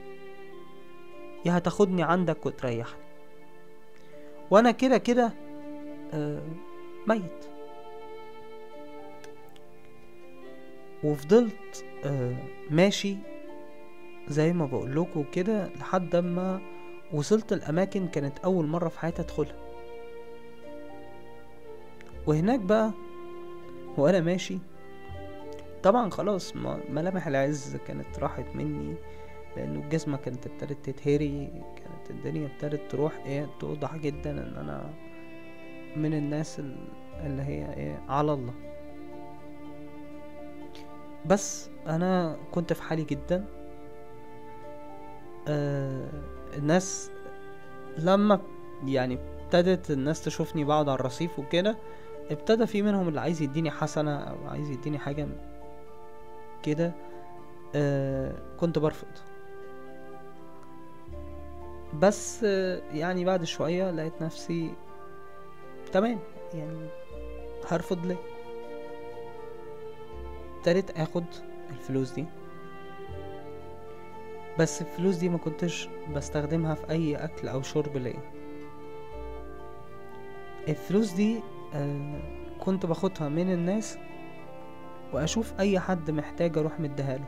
يا هتاخدني عندك وتريحني وانا كده كده آه ميت وفضلت آه ماشي زي ما بقول لكم كده لحد ما وصلت الاماكن كانت اول مره في حياتي ادخلها وهناك بقى وانا ماشي طبعا خلاص ملامح العز كانت راحت مني لانه الجزمة كانت ابتدت تتهري كانت الدنيا ابتدت تروح ايه توضح جدا ان انا من الناس اللي هي ايه على الله بس انا كنت في حالي جدا آه الناس لما يعني ابتدت الناس تشوفني بقعد على الرصيف وكده ابتدى في منهم اللي عايز يديني حسنة او عايز يديني حاجة كده آه كنت برفض بس آه، يعني بعد شوية لقيت نفسي تمام يعني هرفض ليه ابتديت اخد الفلوس دي بس الفلوس دي ما كنتش بستخدمها في اي اكل او شرب ليا الفلوس دي آه كنت باخدها من الناس واشوف اي حد محتاج اروح مديهاله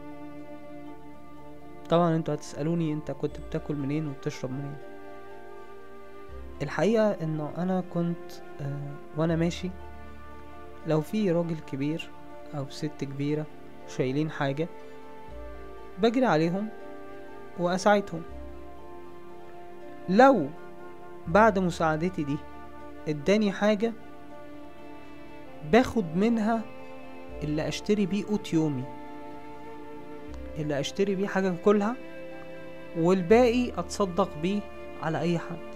طبعا انتوا هتسألوني انت كنت بتاكل منين وبتشرب منين الحقيقة انه انا كنت آه وانا ماشي لو في راجل كبير او ست كبيرة شايلين حاجة بجري عليهم واساعدهم لو بعد مساعدتي دي اداني حاجة باخد منها اللي اشتري بيه قوت يومي اللي اشتري بيه حاجة اكلها والباقي اتصدق بيه على اي حد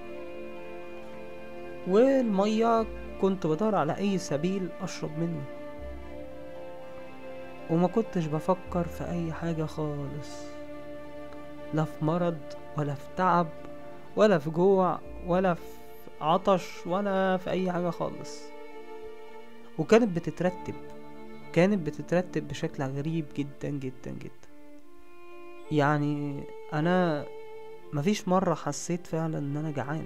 والمية كنت بدور على اي سبيل اشرب منه وما كنتش بفكر في اي حاجة خالص لا في مرض ولا في تعب ولا في جوع ولا في عطش ولا في اي حاجة خالص وكانت بتترتب كانت بتترتب بشكل غريب جدا جدا جدا يعني انا مفيش مرة حسيت فعلا ان انا جعان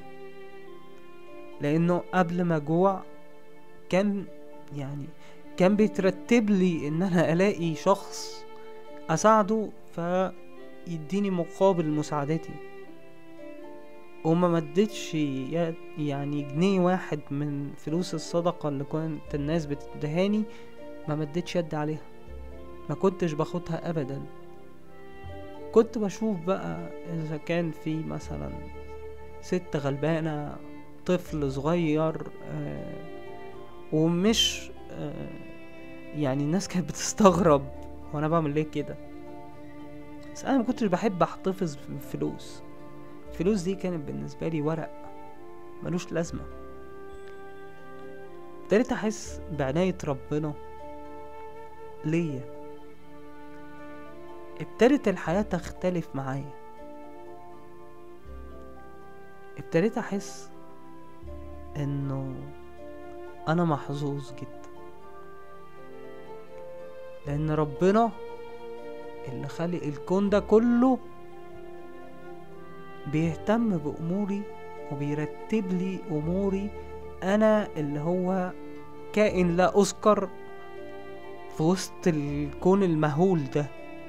لانه قبل ما جوع كان يعني كان بيترتب لي ان انا الاقي شخص اساعده فيديني مقابل مساعدتي وما مدتش يا- يعني جنيه واحد من فلوس الصدقة اللي كانت الناس بتدهاني ما مدتش يد عليها ما كنتش باخدها ابدا كنت بشوف بقى اذا كان في مثلا ست غلبانة طفل صغير آه ومش آه يعني الناس كانت بتستغرب وانا بعمل ليه كده بس انا ما كنتش بحب احتفظ بالفلوس الفلوس دي كانت بالنسبة لي ورق ملوش لازمة ابتديت احس بعناية ربنا ليا ابتدت الحياة تختلف معايا ابتديت احس انه انا محظوظ جدا لان ربنا اللي خلق الكون ده كله بيهتم باموري وبيرتب لي اموري انا اللي هو كائن لا اذكر في وسط الكون المهول ده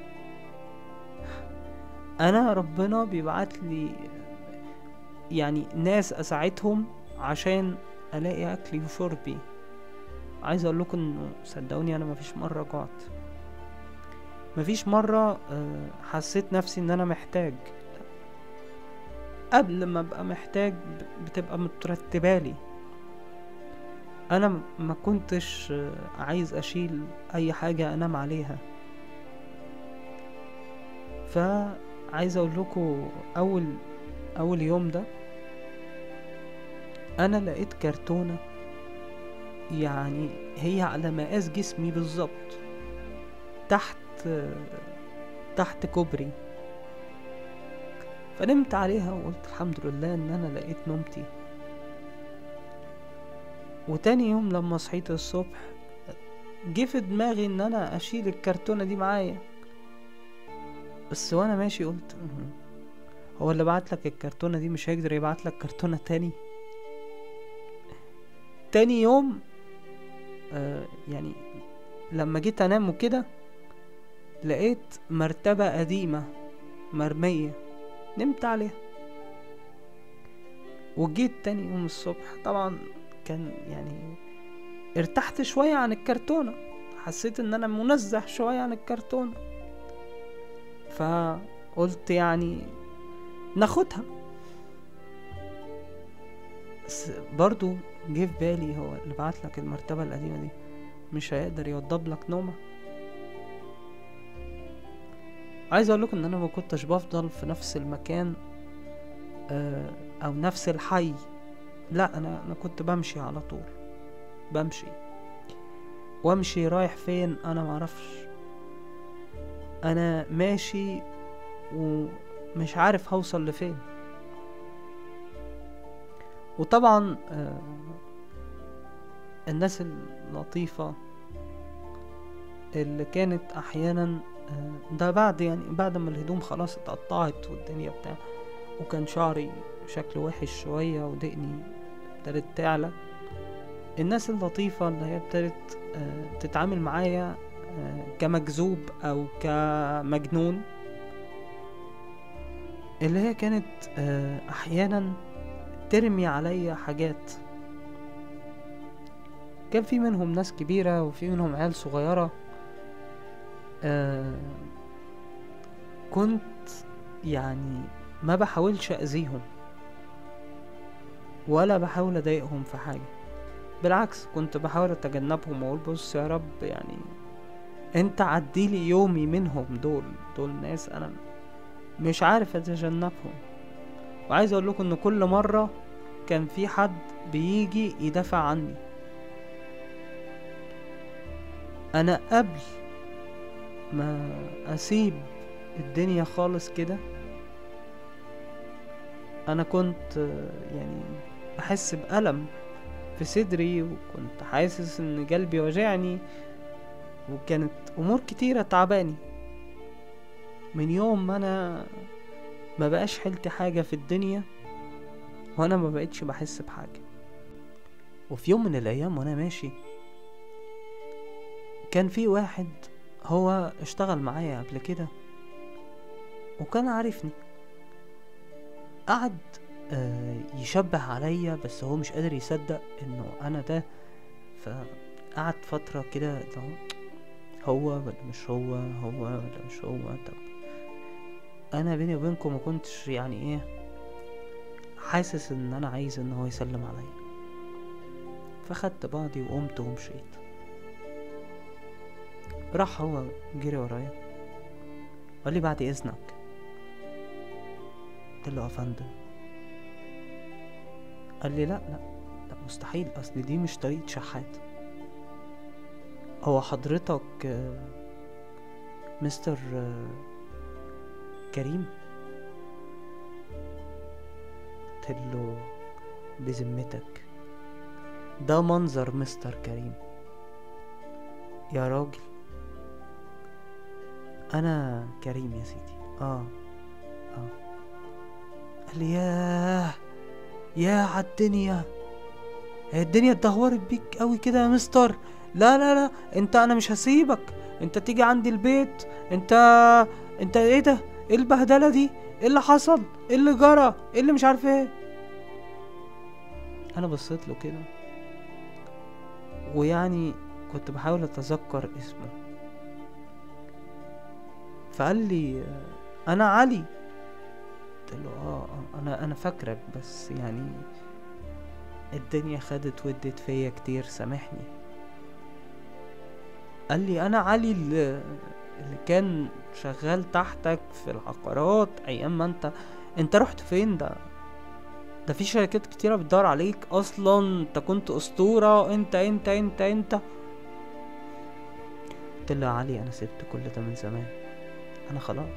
انا ربنا بيبعت لي يعني ناس اساعدهم عشان الاقي اكلي وشربي عايز اقول لكم انه صدقوني انا مفيش مره جعت مفيش مره آه، حسيت نفسي ان انا محتاج قبل ما ابقى محتاج ب- بتبقى مترتبالي انا م- ما كنتش آه، عايز اشيل اي حاجه انام عليها فعايز اقول لكم اول اول يوم ده انا لقيت كرتونه يعني هي على مقاس جسمي بالظبط تحت تحت كوبري فنمت عليها وقلت الحمد لله ان انا لقيت نومتي وتاني يوم لما صحيت الصبح جه في دماغي ان انا اشيل الكرتونة دي معايا بس وانا ماشي قلت "مهم. هو اللي بعت لك الكرتونة دي مش هيقدر يبعت لك كرتونة تاني تاني يوم آه يعني لما جيت انام وكده لقيت مرتبة قديمة مرمية نمت عليها وجيت تاني يوم الصبح طبعا كان يعني ارتحت شوية عن الكرتونة حسيت ان انا منزه شوية عن الكرتونة فقلت يعني ناخدها بس برضو جه في بالي هو اللي بعت لك المرتبة القديمة دي مش هيقدر يوضب لك نومة عايز اقول لكم ان انا ما كنتش بفضل في نفس المكان آه، او نفس الحي لا انا انا كنت بمشي على طول بمشي وامشي رايح فين انا معرفش انا ماشي مش عارف هوصل لفين وطبعا آه، الناس اللطيفة اللي كانت احيانا آه، ده بعد يعني بعد ما الهدوم خلاص اتقطعت والدنيا بتاع وكان شعري شكله وحش شوية ودقني ابتدت تعلى الناس اللطيفة اللي هي ابتدت آه، تتعامل معايا آه، كمجذوب او كمجنون اللي هي كانت آه، احيانا ترمي عليا حاجات كان في منهم ناس كبيرة وفي منهم عيال صغيرة آه كنت يعني ما بحاولش أذيهم ولا بحاول أضايقهم في حاجة بالعكس كنت بحاول أتجنبهم وأقول بص يا رب يعني أنت عديلي يومي منهم دول دول ناس أنا مش عارف أتجنبهم وعايز أقول لكم إن كل مرة كان في حد بيجي يدافع عني أنا قبل ما أسيب الدنيا خالص كده أنا كنت آه، يعني بحس بألم في صدري وكنت حاسس إن قلبي وجعني وكانت أمور كتيرة تعباني من يوم ما أنا ما بقاش حيلتي حاجة في الدنيا وأنا ما بقتش بحس بحاجة وفي يوم من الأيام وأنا ماشي كان في واحد هو اشتغل معايا قبل كده وكان عارفني قعد آه، يشبه عليا بس هو مش قادر يصدق انه انا ده فقعد فترة كده اللي هو هو ولا مش هو هو ولا مش هو طب انا بيني وبينكم ما كنتش يعني ايه حاسس ان انا عايز ان هو يسلم عليا فخدت بعضي وقمت ومشيت راح هو جري ورايا قال لي بعد اذنك قلت له يا فندم قال لي لا لا لا مستحيل اصل دي مش طريقة شحات هو حضرتك آه، مستر آه، كريم قلت له بذمتك ده منظر مستر كريم يا راجل انا كريم يا سيدي اه اه قال لي ياه يا عالدنيا هي الدنيا اتدهورت بيك قوي كده يا مستر لا لا لا انت انا مش هسيبك انت تيجي عندي البيت انت انت ايه ده ايه البهدله دي ايه اللي حصل ايه اللي جرى ايه اللي مش عارف ايه انا بصيت له كده ويعني كنت بحاول اتذكر اسمه فقال لي آه، انا علي قلت له اه آه، انا انا فاكرك بس يعني الدنيا خدت ودت فيا كتير سامحني قال لي انا علي اللي, اللي كان شغال تحتك في العقارات ايام ما انت انت رحت فين ده ده في شركات كتيرة بتدور عليك اصلا انت كنت اسطورة انت انت انت انت قلت له يا علي انا سبت كل ده من زمان انا خلاص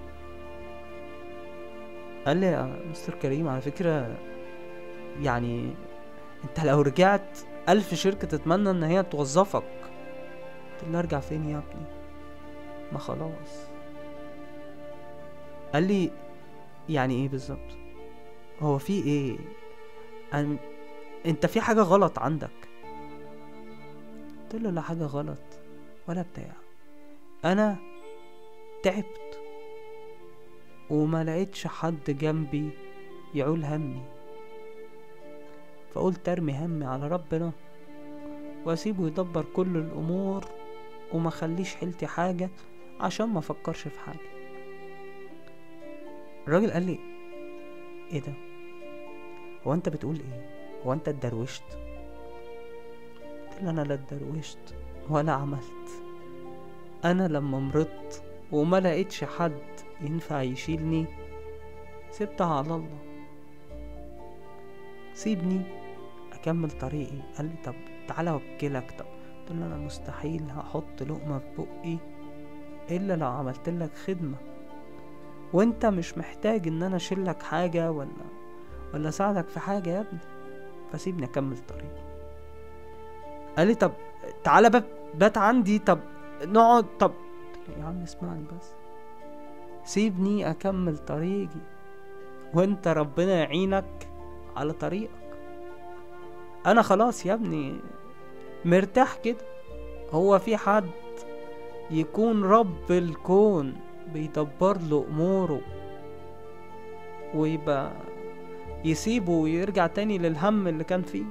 قال لي يا مستر كريم على فكرة يعني انت لو رجعت الف شركة تتمنى ان هي توظفك قلت له ارجع فين يا ابني ما خلاص قال لي يعني ايه بالظبط هو في ايه أن... انت في حاجة غلط عندك قلت له لا حاجة غلط ولا بتاع انا تعبت وما لقيتش حد جنبي يعول همي فقلت ارمي همي على ربنا واسيبه يدبر كل الامور وما خليش حيلتي حاجة عشان ما افكرش في حاجة الراجل قال لي ايه ده هو انت بتقول ايه هو انت اتدروشت قلت له انا لا اتدروشت ولا عملت انا لما مرضت وما لقيتش حد ينفع يشيلني سبتها على الله سيبني اكمل طريقي قال لي طب تعالى اوكلك طب قلت له انا مستحيل هحط لقمه في بقي الا لو عملت لك خدمه وانت مش محتاج ان انا اشيلك حاجة ولا ولا اساعدك في حاجة يا ابني فسيبني اكمل طريقي قال لي طب تعالى بات بات عندي طب نقعد طب يا عم اسمعني بس سيبني اكمل طريقي وانت ربنا يعينك على طريقك انا خلاص يا ابني مرتاح كده هو في حد يكون رب الكون بيدبر له اموره ويبقى يسيبه ويرجع تاني للهم اللي كان فيه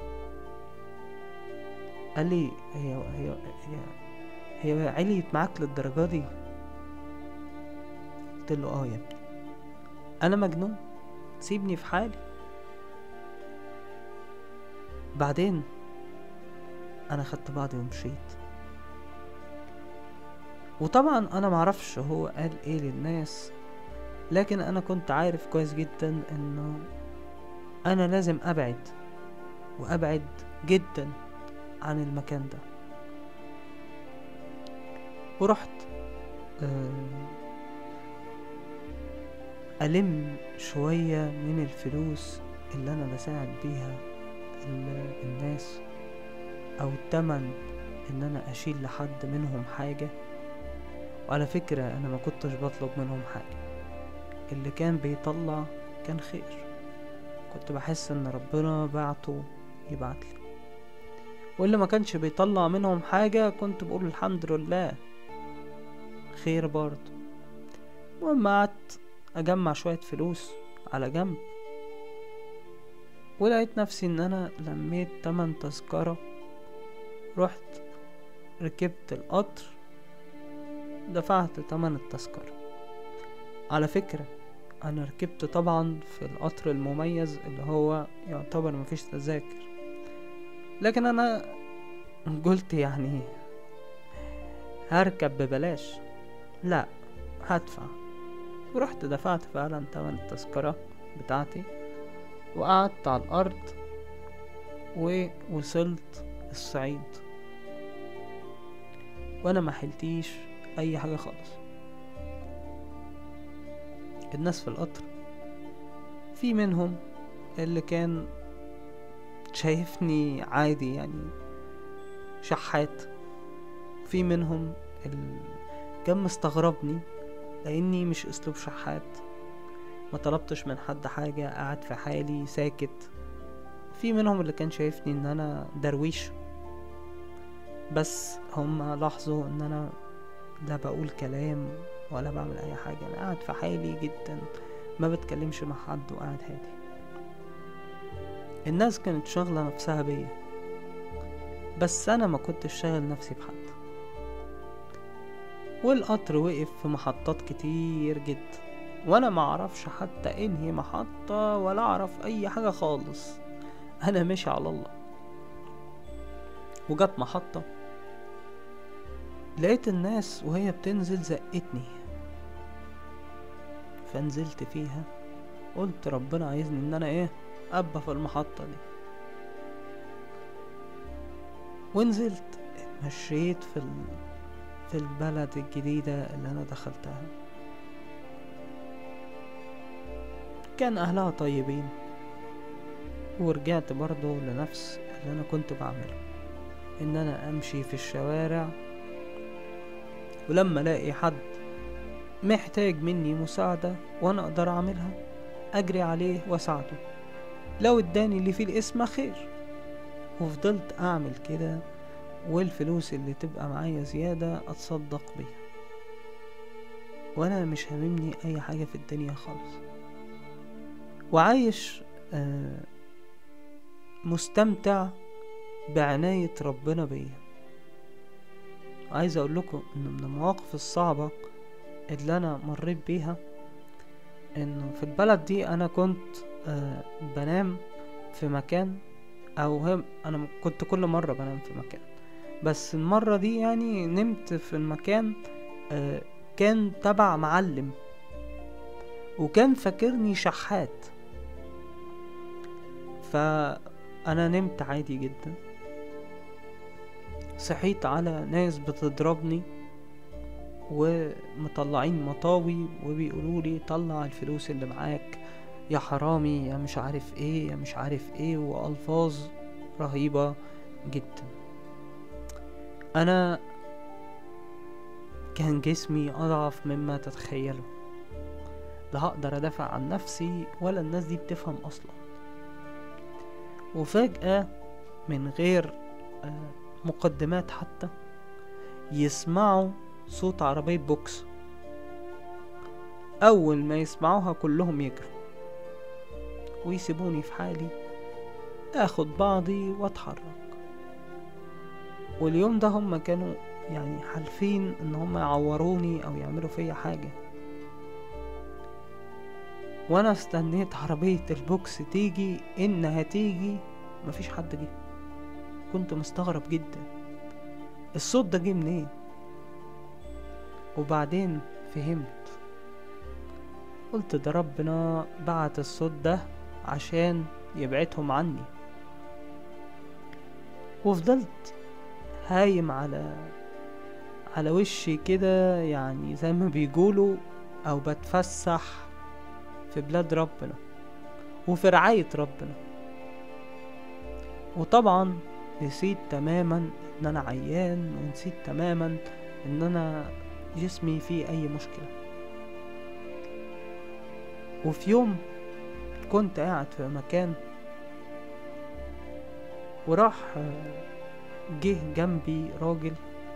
قال لي هي هي هي هي عليت معاك للدرجة دي قلت له اه يا ابني انا مجنون سيبني في حالي بعدين انا خدت بعضي ومشيت وطبعا انا معرفش هو قال ايه للناس لكن انا كنت عارف كويس جدا انه انا لازم ابعد وابعد جدا عن المكان ده ورحت آه، ألم شوية من الفلوس اللي أنا بساعد بيها ال- الناس أو التمن إن أنا أشيل لحد منهم حاجة وعلى فكرة أنا ما كنتش بطلب منهم حاجة اللي كان بيطلع كان خير كنت بحس إن ربنا بعته يبعتلي واللي ما كانش بيطلع منهم حاجة كنت بقول الحمد لله خير برضه المهم قعدت اجمع شوية فلوس على جنب ولقيت نفسي ان انا لميت تمن تذكرة رحت ركبت القطر دفعت تمن التذكرة على فكرة انا ركبت طبعا في القطر المميز اللي هو يعتبر مفيش تذاكر لكن انا قلت يعني هركب ببلاش لا هدفع ورحت دفعت فعلا تمن التذكرة بتاعتي وقعدت على الأرض ووصلت الصعيد وأنا ما حلتيش أي حاجة خالص الناس في القطر في منهم اللي كان شايفني عادي يعني شحات في منهم اللي كان مستغربني لاني مش اسلوب شحات ما طلبتش من حد حاجة قاعد في حالي ساكت في منهم اللي كان شايفني ان انا درويش بس هم لاحظوا ان انا لا بقول كلام ولا بعمل اي حاجة انا قاعد في حالي جدا ما بتكلمش مع حد وقاعد هادي الناس كانت شاغلة نفسها بيا بس انا ما كنتش شاغل نفسي بحد والقطر وقف في محطات كتير جدا وانا ما اعرفش حتى انهي محطة ولا اعرف اي حاجة خالص انا ماشي على الله وجت محطة لقيت الناس وهي بتنزل زقتني فنزلت فيها قلت ربنا عايزني ان انا ايه ابقى في المحطة دي ونزلت مشيت في ال... في البلد الجديدة اللي أنا دخلتها كان أهلها طيبين ورجعت برضو لنفس اللي أنا كنت بعمله إن أنا أمشي في الشوارع ولما ألاقي حد محتاج مني مساعدة وأنا أقدر أعملها أجري عليه وأساعده لو اداني اللي فيه الاسم خير وفضلت أعمل كده والفلوس اللي تبقى معايا زيادة أتصدق بيها وأنا مش هاممني أي حاجة في الدنيا خالص وعايش آه مستمتع بعناية ربنا بيا عايز أقول لكم إن من المواقف الصعبة اللي أنا مريت بيها إنه في البلد دي أنا كنت آه بنام في مكان أو هم أنا كنت كل مرة بنام في مكان بس المرة دي يعني نمت في المكان آه كان تبع معلم وكان فاكرني شحات فأنا نمت عادي جدا صحيت على ناس بتضربني ومطلعين مطاوي وبيقولوا لي طلع الفلوس اللي معاك يا حرامي يا مش عارف ايه يا مش عارف ايه والفاظ رهيبة جدا انا كان جسمي اضعف مما تتخيلوا لا هقدر ادافع عن نفسي ولا الناس دي بتفهم اصلا وفجأة من غير آه، مقدمات حتى يسمعوا صوت عربية بوكس أول ما يسمعوها كلهم يجروا ويسيبوني في حالي اخد بعضي واتحرك واليوم ده هم كانوا يعني حالفين ان هم يعوروني او يعملوا فيا حاجة وانا استنيت عربية البوكس تيجي انها تيجي مفيش حد جه كنت مستغرب جدا الصوت ده جه منين وبعدين فهمت قلت ده ربنا بعت الصوت ده عشان يبعدهم عني وفضلت هايم على على وشي كده يعني زي ما بيقولوا او بتفسح في بلاد ربنا وفي رعاية ربنا وطبعا نسيت تماما ان انا عيان ونسيت تماما ان انا جسمي فيه اي مشكلة وفي يوم كنت قاعد في مكان وراح آه، جه جنبي راجل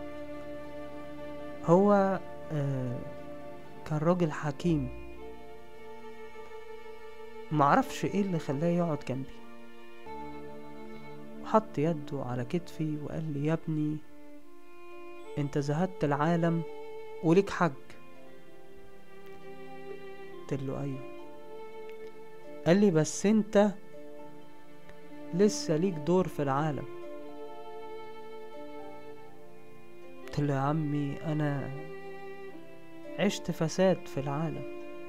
هو آه، كان راجل حكيم معرفش ايه اللي خلاه يقعد جنبي حط يده على كتفي وقال لي يا ابني انت زهدت العالم وليك حج قلت له ايوه قال لي بس انت لسه ليك دور في العالم قلت له يا عمي انا عشت فساد في العالم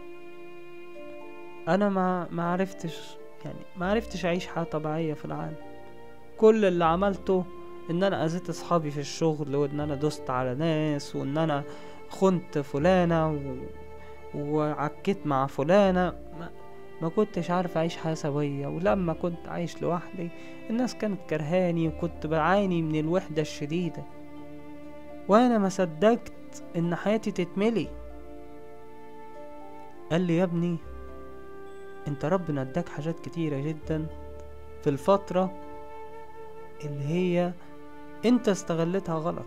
انا ما ما عرفتش يعني ما عرفتش اعيش حياة طبيعية في العالم كل اللي عملته ان انا اذيت اصحابي في الشغل وان انا دوست على ناس وان انا خنت فلانة و... وعكيت مع فلانة ما... ما كنتش عارف اعيش حياة سوية ولما كنت عايش لوحدي الناس كانت كرهاني وكنت بعاني من الوحدة الشديدة وانا ما صدقت ان حياتي تتملي قال لي يا ابني انت ربنا اداك حاجات كتيرة جدا في الفترة اللي هي انت استغلتها غلط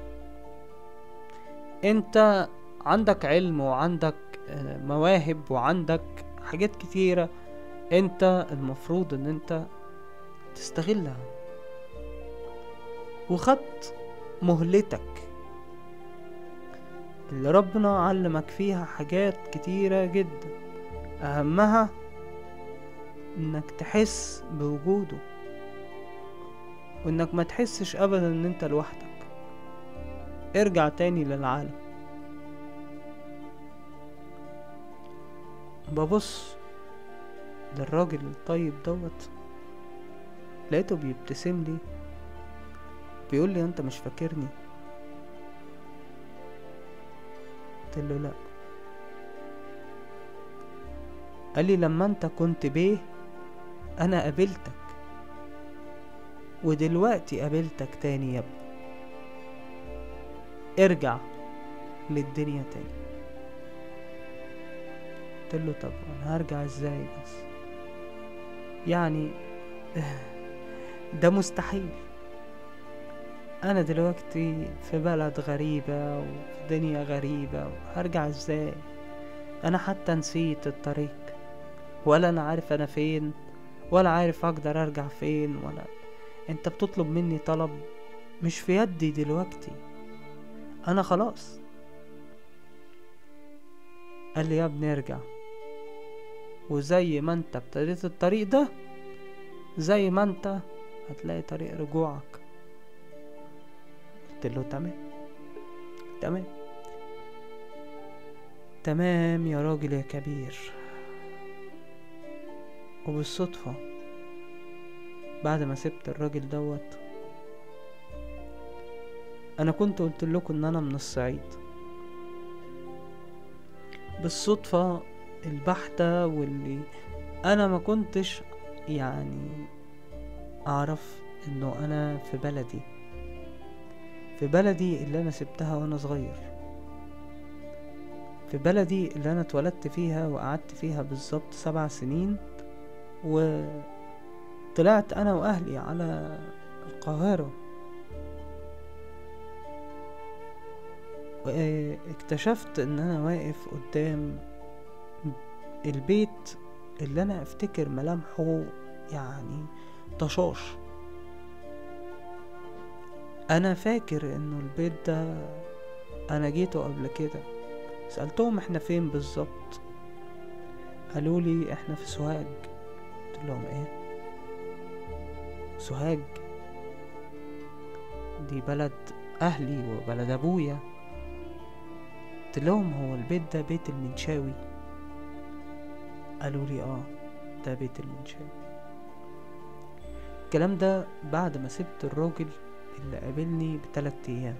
انت عندك علم وعندك آه، مواهب وعندك حاجات كتيرة انت المفروض ان انت تستغلها وخدت مهلتك اللي ربنا علمك فيها حاجات كتيرة جدا اهمها انك تحس بوجوده وانك ما تحسش ابدا ان انت لوحدك ارجع تاني للعالم ببص للراجل الطيب دوت لقيته بيبتسم لي بيقول لي انت مش فاكرني قلت له لا قال لي لما انت كنت بيه انا قابلتك ودلوقتي قابلتك تاني يا ابني ارجع للدنيا تاني قلت له طب انا هرجع ازاي بس يعني ده مستحيل انا دلوقتي في بلد غريبة وفي دنيا غريبة هرجع ازاي انا حتى نسيت الطريق ولا انا عارف انا فين ولا عارف اقدر ارجع فين ولا انت بتطلب مني طلب مش في يدي دلوقتي انا خلاص قال لي يا ابني ارجع وزي ما انت ابتديت الطريق ده زي ما انت هتلاقي طريق رجوعك قلت له تمام تمام تمام يا راجل يا كبير وبالصدفة بعد ما سبت الراجل دوت انا كنت قلت لكم ان انا من الصعيد بالصدفة البحتة واللي انا ما كنتش يعني اعرف انه انا في بلدي في بلدي اللي انا سبتها وانا صغير في بلدي اللي انا اتولدت فيها وقعدت فيها بالظبط سبع سنين وطلعت انا واهلي على القاهرة واكتشفت ان انا واقف قدام البيت اللي انا افتكر ملامحه يعني طشاش انا فاكر انه البيت ده انا جيته قبل كده سألتهم احنا فين بالظبط قالوا لي احنا في سوهاج قلت لهم ايه سوهاج دي بلد اهلي وبلد ابويا قلت لهم هو البيت ده بيت المنشاوي قالوا لي اه ده بيت المنشاوي الكلام ده بعد ما سبت الراجل اللي قابلني بتلات ايام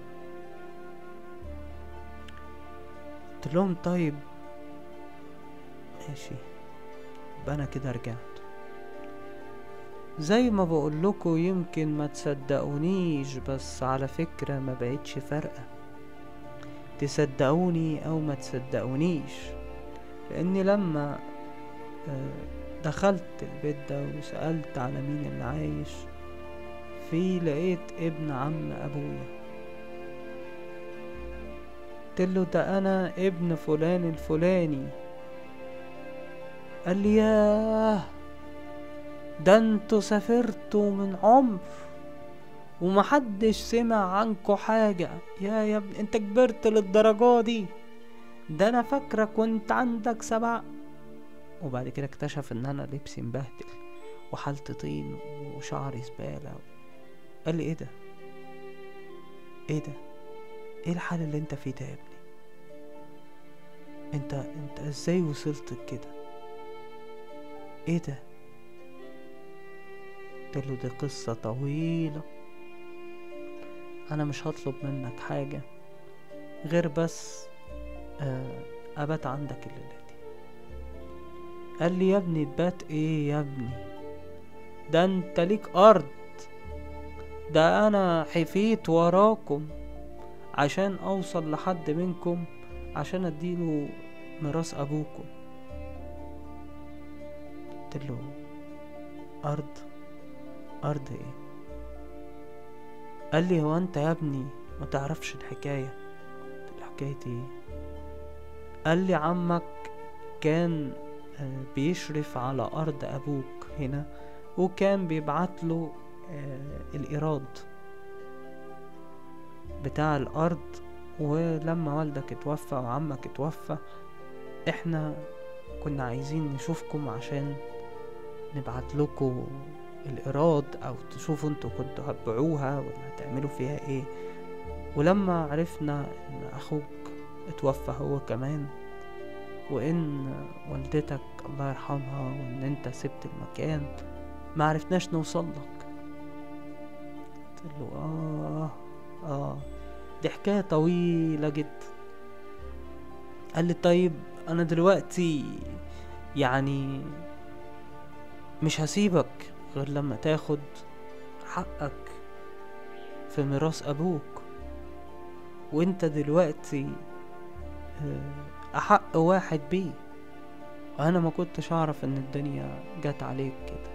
قلت لهم طيب ماشي يبقى انا كده رجعت زي ما بقول لكم يمكن ما تصدقونيش بس على فكرة ما بقتش فارقة تصدقوني او ما تصدقونيش لاني لما آه، دخلت البيت ده وسألت على مين اللي عايش في لقيت ابن عم ابويا قلتله ده انا ابن فلان الفلاني قال لي ياه ده انتوا سافرتوا من عمر ومحدش سمع عنكوا حاجة يا يا ابني انت كبرت للدرجة دي ده انا فاكرة كنت عندك سبع وبعد كده اكتشف ان انا لبسي مبهدل وحالتي طين وشعري زبالة قال لي ايه ده ايه ده ايه الحال اللي انت فيه ده يا ابني انت انت ازاي وصلت لكده ايه ده قلت له دي قصة طويلة انا مش هطلب منك حاجة غير بس آه، ابات عندك الليلة دي قال لي يا ابني تبات ايه يا ابني ده انت ليك ارض ده انا حفيت وراكم عشان اوصل لحد منكم عشان اديله ميراث ابوكم قلت له ارض ارض ايه قال لي هو انت يا ابني ما تعرفش الحكايه قلت له حكايه ايه قال لي عمك كان آه، بيشرف على ارض ابوك هنا وكان بيبعت له آه، الايراد بتاع الارض ولما والدك اتوفى وعمك اتوفى احنا كنا عايزين نشوفكم عشان نبعت لكم الايراد او تشوفوا انتوا كنتوا هتبيعوها ولا هتعملوا فيها ايه ولما عرفنا ان اخوك اتوفى هو كمان وان والدتك الله يرحمها وان انت سبت المكان ما عرفناش نوصل لك قلت له اه اه دي حكاية طويلة جدا قال لي طيب انا دلوقتي يعني مش هسيبك غير لما تاخد حقك في ميراث ابوك وانت دلوقتي آه، احق واحد بيه وانا ما كنتش اعرف ان الدنيا جت عليك كده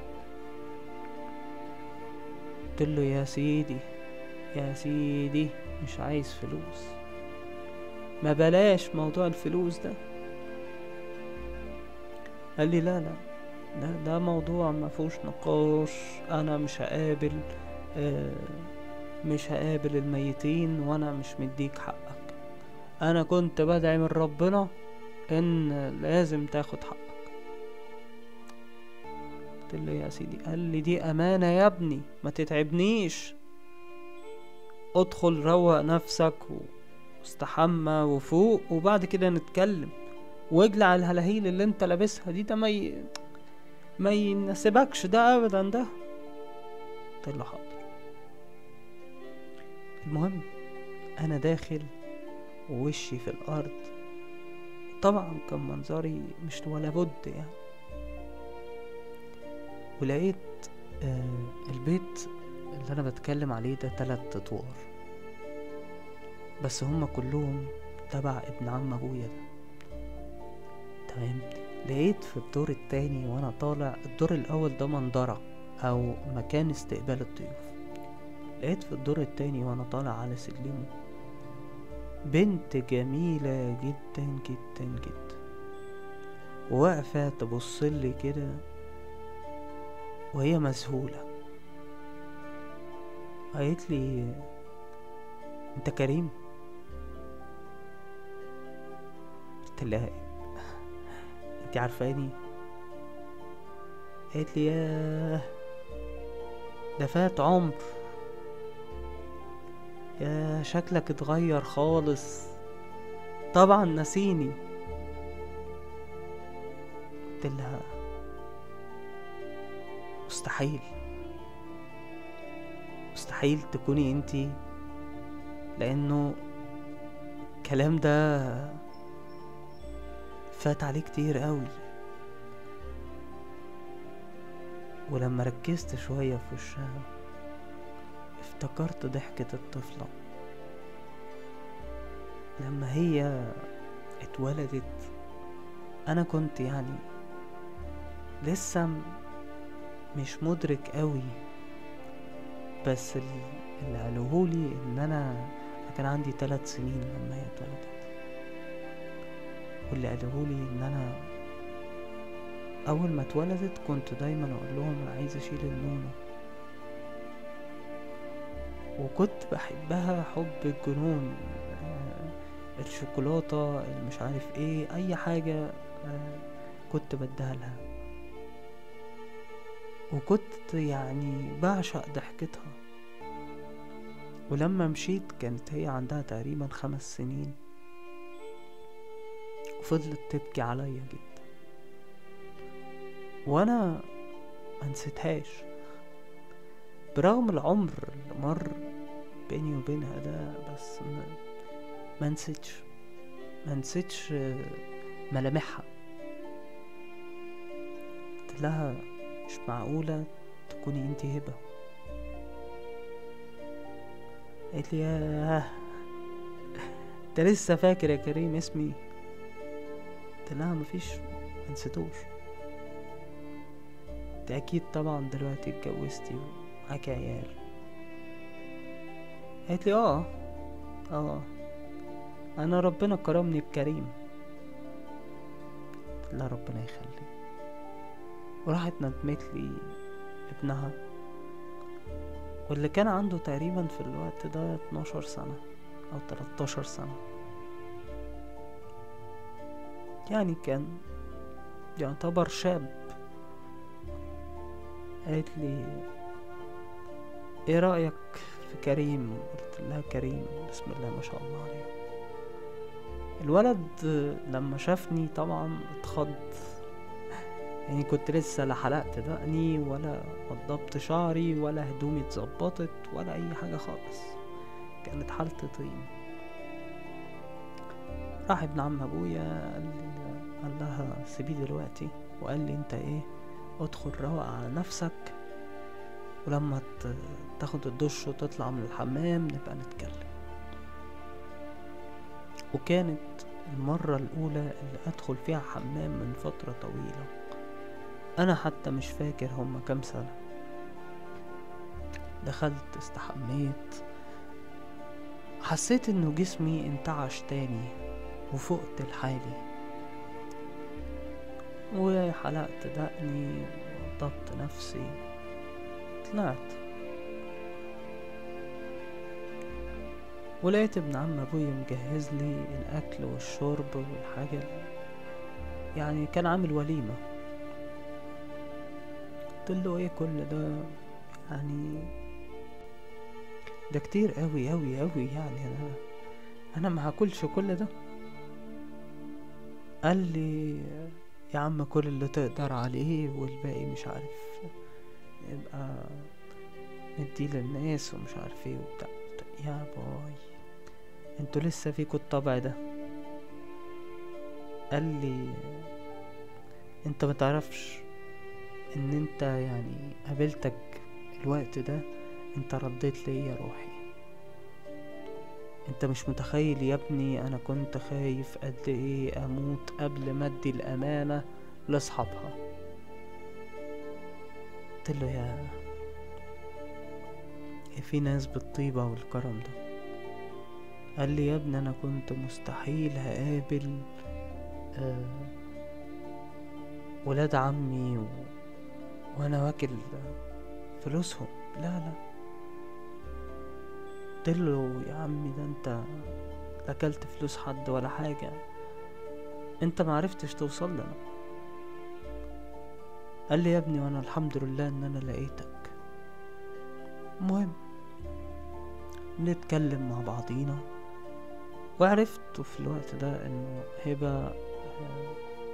قلت له يا سيدي يا سيدي مش عايز فلوس ما بلاش موضوع الفلوس ده قال لي لا لا ده ده موضوع ما فيهوش نقاش انا مش هقابل آه مش هقابل الميتين وانا مش مديك حقك انا كنت بدعي من ربنا ان لازم تاخد حقك قلت له يا سيدي قال لي دي امانة يا ابني ما تتعبنيش ادخل روق نفسك واستحمى وفوق وبعد كده نتكلم واجلع الهلاهيل اللي انت لابسها دي ده ما ي... ما يناسبكش ده ابدا ده قلت له حاضر المهم انا داخل ووشي في الارض طبعا كان منظري مش ولا بد يعني ولقيت آه البيت اللي انا بتكلم عليه ده تلات ادوار بس هما كلهم تبع ابن عم ابويا ده تمام لقيت في الدور التاني وانا طالع الدور الاول ده منظرة او مكان استقبال الضيوف لقيت في الدور التاني وانا طالع على سلمه بنت جميلة جدا جدا جدا واقفة تبصلي كده وهي مذهولة قالت لي انت كريم قلت لها انت عارفاني قالت لي ياه ده فات عمر يا شكلك اتغير خالص طبعا نسيني قلت لها مستحيل مستحيل تكوني انتي لانه الكلام ده فات عليه كتير قوي ولما ركزت شوية في وشها افتكرت ضحكة الطفلة لما هي اتولدت انا كنت يعني لسه م- مش مدرك قوي بس ال- اللي قالوهولي ان انا أنا كان عندي ثلاث سنين لما هي اتولدت واللي قالوهولي ان انا اول ما اتولدت كنت دايما اقول لهم انا عايز اشيل النونو وكنت بحبها حب الجنون آه، الشوكولاتة اللي مش عارف ايه اي حاجة آه، كنت بديها لها وكنت يعني بعشق ضحكتها ولما مشيت كانت هي عندها تقريبا خمس سنين وفضلت تبكي عليا جدا وانا ما نسيتهاش برغم العمر اللي مر بيني وبينها ده بس ما, ما نسيتش ما نسيتش آه، ملامحها قلت لها مش معقولة تكوني انتي هبة قالت لي ياه انت لسه فاكر يا كريم اسمي قلت لها مفيش منسيتوش انت اكيد طبعا دلوقتي اتجوزتي ومعاكي عيال قالت لي اه اه انا ربنا كرمني بكريم قلت لها ربنا يخليك وراحت ندمت لي ابنها واللي كان عنده تقريبا في الوقت ده 12 سنة أو 13 سنة يعني كان يعتبر شاب قالت لي ايه رأيك في كريم قلت لها كريم بسم الله ما شاء الله عليه الولد لما شافني طبعا اتخض يعني كنت لسه لا حلقت دقني ولا وضبط شعري ولا هدومي اتظبطت ولا اي حاجة خالص كانت حالتي طين راح ابن عم ابويا قال, لي- قال لها سيبيه دلوقتي وقال لي انت ايه ادخل روق على نفسك ولما ت- تاخد الدش وتطلع من الحمام نبقى نتكلم وكانت المرة الأولى اللي أدخل فيها حمام من فترة طويلة أنا حتى مش فاكر هما كام سنة دخلت استحميت حسيت انه جسمي انتعش تاني وفقت لحالي وحلقت دقني وضبط نفسي طلعت ولقيت ابن عم ابويا مجهز لي الاكل والشرب والحاجة يعني كان عامل وليمة قلت له ايه كل ده يعني ده كتير قوي قوي قوي يعني انا انا ما هاكلش كل ده قال لي يا عم كل اللي تقدر عليه والباقي مش عارف يبقى نديه للناس ومش عارف ايه وبتاع قلت له، يا باي انتوا لسه فيكوا الطبع ده قال لي انت ما تعرفش ان انت يعني قابلتك الوقت ده انت رديت لي يا روحي انت مش متخيل يا ابني انا كنت خايف قد ايه اموت قبل ما ادي الامانة لاصحابها قلت له يا يا في ناس بالطيبة والكرم ده قال لي يا ابني انا كنت مستحيل هقابل آه ولاد عمي و... وانا واكل فلوسهم لا لا قلت له يا عمي ده انت لا اكلت فلوس حد ولا حاجة انت معرفتش توصل لنا قال لي يا ابني وانا الحمد لله ان انا لقيتك المهم نتكلم مع بعضينا وعرفت في الوقت ده انه هبة آه،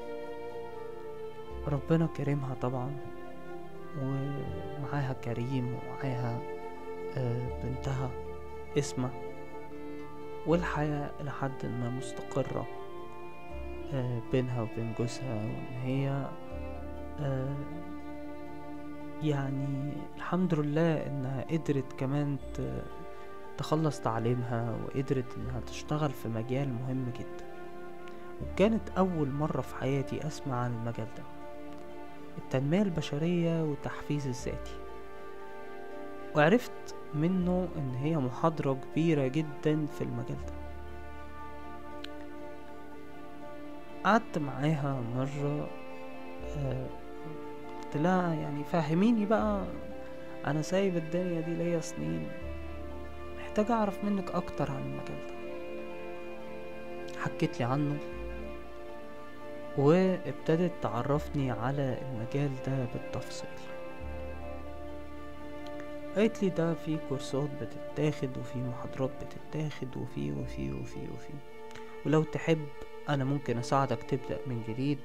ربنا كرمها طبعا ومعاها كريم ومعاها آه، بنتها اسمة والحياة لحد ما مستقرة آه، بينها وبين جوزها وان هي آه، يعني الحمد لله انها قدرت كمان ت- تخلص تعليمها وقدرت انها تشتغل في مجال مهم جدا وكانت اول مرة في حياتي اسمع عن المجال ده التنمية البشرية والتحفيز الذاتي وعرفت منه ان هي محاضرة كبيرة جدا في المجال ده قعدت معاها مرة آه، قلت لها يعني فهميني بقى انا سايب الدنيا دي ليا سنين محتاج اعرف منك اكتر عن المجال ده حكيت لي عنه وابتدت تعرفني على المجال ده بالتفصيل قالت لي ده في كورسات بتتاخد وفي محاضرات بتتاخد وفي وفي وفي وفي ولو تحب انا ممكن اساعدك تبدأ من جديد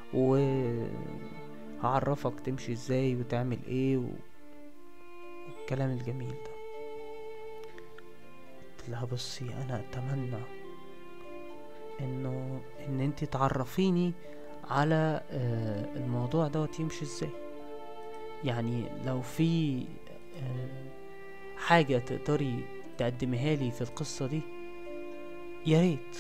وهعرفك تمشي ازاي وتعمل ايه و... والكلام الجميل ده قلت لها بصي انا اتمنى انه ان انت تعرفيني على آه، الموضوع دوت يمشي ازاي يعني لو في آه، حاجة تقدري تقدميها لي في القصة دي يا ريت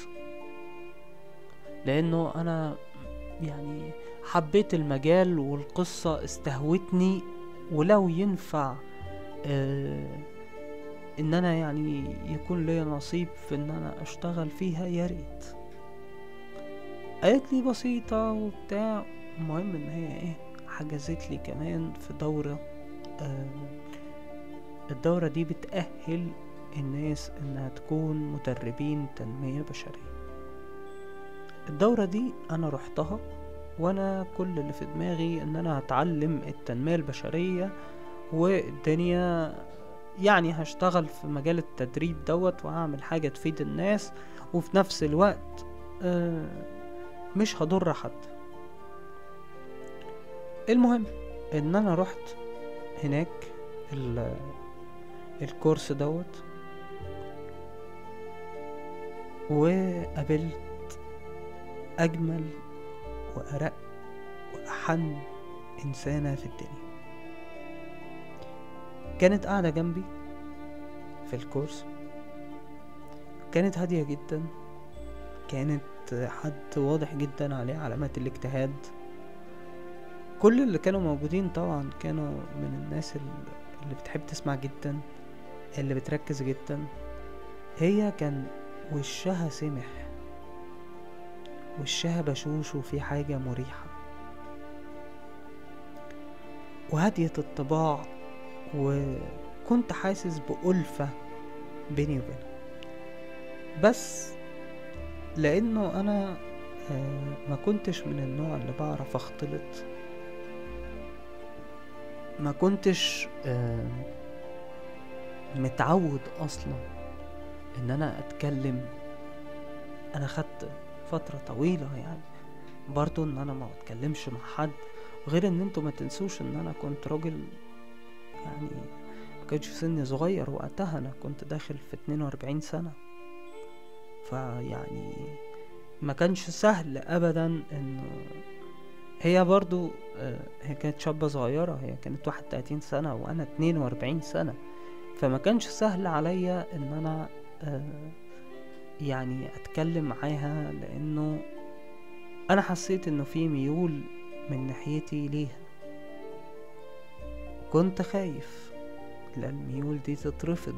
لانه انا يعني حبيت المجال والقصة استهوتني ولو ينفع آه ان انا يعني يكون ليا نصيب في ان انا اشتغل فيها يا ريت قالت لي بسيطة وبتاع المهم ان هي ايه حجزت لي كمان في دورة آه الدورة دي بتأهل الناس انها تكون مدربين تنمية بشرية الدورة دي انا رحتها وانا كل اللي في دماغي ان انا هتعلم التنمية البشرية والدنيا يعني هشتغل في مجال التدريب دوت وهعمل حاجة تفيد الناس وفي نفس الوقت آه، مش هضر حد المهم ان انا رحت هناك ال- الكورس دوت وقابلت اجمل وارق واحن انسانة في الدنيا كانت قاعدة جنبي في الكورس كانت هادية جدا كانت حد واضح جدا عليه علامات الاجتهاد كل اللي كانوا موجودين طبعا كانوا من الناس ال- اللي بتحب تسمع جدا اللي بتركز جدا هي كان وشها سمح وشها بشوش وفي حاجة مريحة وهادية الطباع وكنت حاسس بألفة بيني وبينها بس لأنه أنا آه، ما كنتش من النوع اللي بعرف أختلط ما كنتش آه، متعود أصلا إن أنا أتكلم أنا خدت فترة طويلة يعني برضو إن أنا ما أتكلمش مع حد غير إن انتوا ما تنسوش إن أنا كنت راجل يعني ما كانش سني صغير وقتها انا كنت داخل في 42 سنة فيعني ما كانش سهل ابدا انه هي برضو آه، هي كانت شابة صغيرة هي كانت واحد وتلاتين سنة وانا اتنين واربعين سنة فما كانش سهل عليا ان انا آه، يعني اتكلم معاها لانه انا حسيت انه في ميول من ناحيتي ليها كنت خايف لا الميول دي تترفض